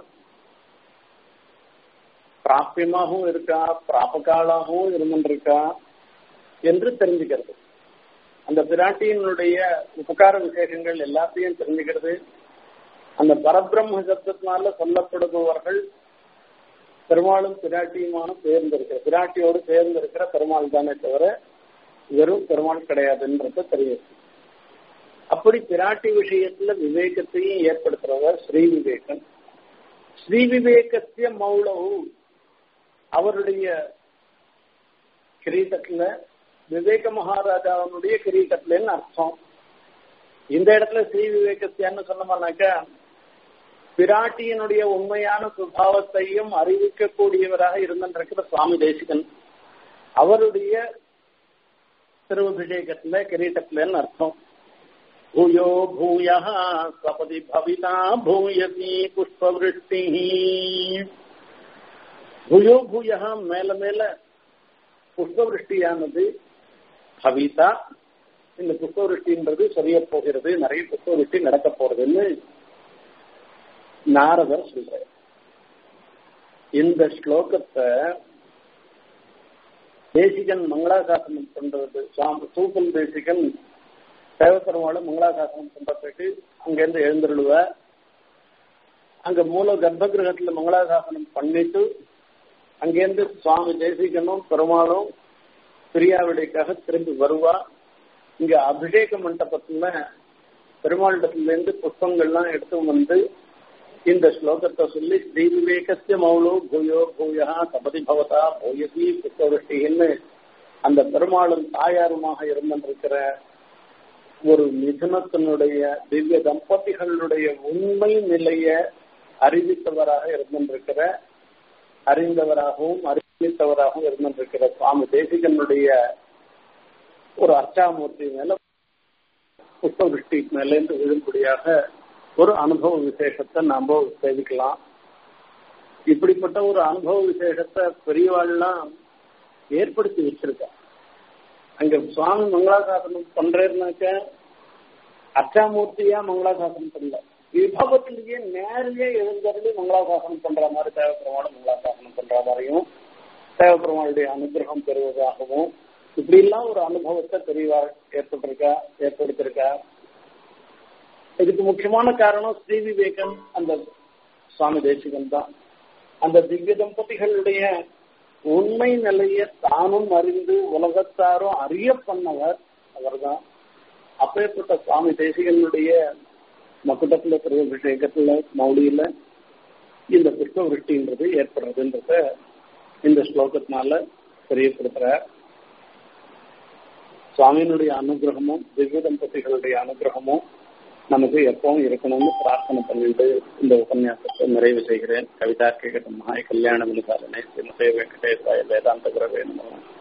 பிராபியமாகவும் இருக்கா பிராபகாலாகவும் இருந்துருக்கா என்று தெரிஞ்சுக்கிறது அந்த பிராட்டியினுடைய உபகார விசேஷங்கள் எல்லாத்தையும் தெரிஞ்சுக்கிறது அந்த பரபிரம்ம சப்தத்தினால சொல்லப்படுபவர்கள் பெருமாளும் பிராட்டியுமான சேர்ந்திருக்கிற பிராட்டியோடு சேர்ந்திருக்கிற பெருமாள் தானே தவிர வெறும் பெருமாள் கிடையாதுன்றத தெரியுது அப்படி பிராட்டி விஷயத்துல விவேகத்தையும் ஏற்படுத்துறவர் ஸ்ரீ விவேகன் ஸ்ரீ விவேகத்திய மௌளவு அவருடைய கிரீட்டத்துல விவேக மகாராஜாவனுடைய கிரீட்டத்துலன்னு அர்த்தம் இந்த இடத்துல ஸ்ரீ விவேகத்தியான்னு சொன்னோம்னாக்கா பிராட்டியினுடைய உண்மையான சுபாவத்தையும் அறிவிக்கக்கூடியவராக இருந்திருக்கிற சுவாமி தேசிகன் அவருடைய திருவபிஷேகத்துல கிரீட்டத்துலன்னு அர்த்தம் பூயோ பூய சபதி பவிதா பூயசி புஷ்பவருஷ்டி பூயோ பூய மேல மேல புஷ்பவருஷ்டியானது பவிதா இந்த புஷ்பவருஷ்டின்றது சொல்ல போகிறது நிறைய புஷ்பவருஷ்டி நடக்க போறதுன்னு நாரதர் சொல்ற இந்த ஸ்லோகத்தை தேசிகன் மங்களாசாசனம் பண்றது சூப்பல் தேசிகன் தேவப்பெருமாளும் மங்களாசாசனம் பண்றதுக்கு அங்கிருந்து எழுந்துருளுவ அங்க மூல கர்ப்ப கிரகத்துல மங்களாசாசனம் பண்ணிட்டு அங்கேருந்து சுவாமி தேசிகனும் பெருமாளும் பிரியாவிடைக்காக திரும்பி வருவா இங்க அபிஷேக மண்டபத்துல பெருமாளிடத்துல இருந்து புஷ்பங்கள்லாம் எடுத்து வந்து இந்த ஸ்லோகத்தை சொல்லி ஸ்ரீ விவேகசிய மௌலோ பூயோ பூயா சபதி பவதா பூயசி புத்தவருஷ்டின்னு அந்த பெருமாளும் தாயாருமாக இருந்திருக்கிற ஒரு மிதுனத்தினுடைய திவ்ய தம்பதிகளுடைய உண்மை நிலைய அறிவித்தவராக இருந்திருக்கிற அறிந்தவராகவும் அறிவித்தவராகவும் இருந்திருக்கிற சுவாமி தேசிகனுடைய ஒரு அர்ச்சாமூர்த்தி மேல புஷ்பவிருஷ்டி மேலேந்து விழும்படியாக ஒரு அனுபவ விசேஷத்தை நாம சேவிக்கலாம் இப்படிப்பட்ட ஒரு அனுபவ விசேஷத்தை பெரியவாள்லாம் ஏற்படுத்தி வச்சிருக்கா அங்க சுவாமி மங்களாசாசனம் பண்றேன்னாக்க அர்ச்சாமூர்த்தியா மங்களாசாசனம் பண்ணல விபவத்திலேயே நேரிலேயே எழுந்தருளி மங்களாசாசனம் பண்ற மாதிரி தேவப்பெருமாள் மங்களாசாசனம் பண்ற மாதிரியும் தேவப்பெருமாளுடைய அனுகிரகம் பெறுவதாகவும் இப்படி எல்லாம் ஒரு அனுபவத்தை பெரியவா ஏற்பட்டிருக்கா ஏற்படுத்திருக்கா இதுக்கு முக்கியமான காரணம் ஸ்ரீ விவேகன் அந்த சுவாமி தேசிகன் தான் அந்த திவ்ய தம்பதிகளுடைய உண்மை நிலையை தானும் அறிந்து உலகத்தாரும் அறிய பண்ணவர் அவர்தான் அப்பேற்பட்ட சுவாமி தேசிகனுடைய மக்குடத்துல திருவிஷேகத்துல மௌலியில இந்த புஷ்ப விருஷ்டின்றது ஏற்படுறதுன்றத இந்த ஸ்லோகத்தினால தெரியப்படுத்துறார் சுவாமியினுடைய அனுகிரகமும் திவ்ய தம்பதிகளுடைய அனுகிரகமும் நமக்கு எப்பவும் இருக்கணும்னு பிரார்த்தனை பண்ணிட்டு இந்த உபன்யாசத்தை நிறைவு செய்கிறேன் கவிதா கேட்கட்டும் மகாய் கல்யாண விசாரணை ஸ்ரீமதே வெங்கடேசாய வேதாந்த குரவே நம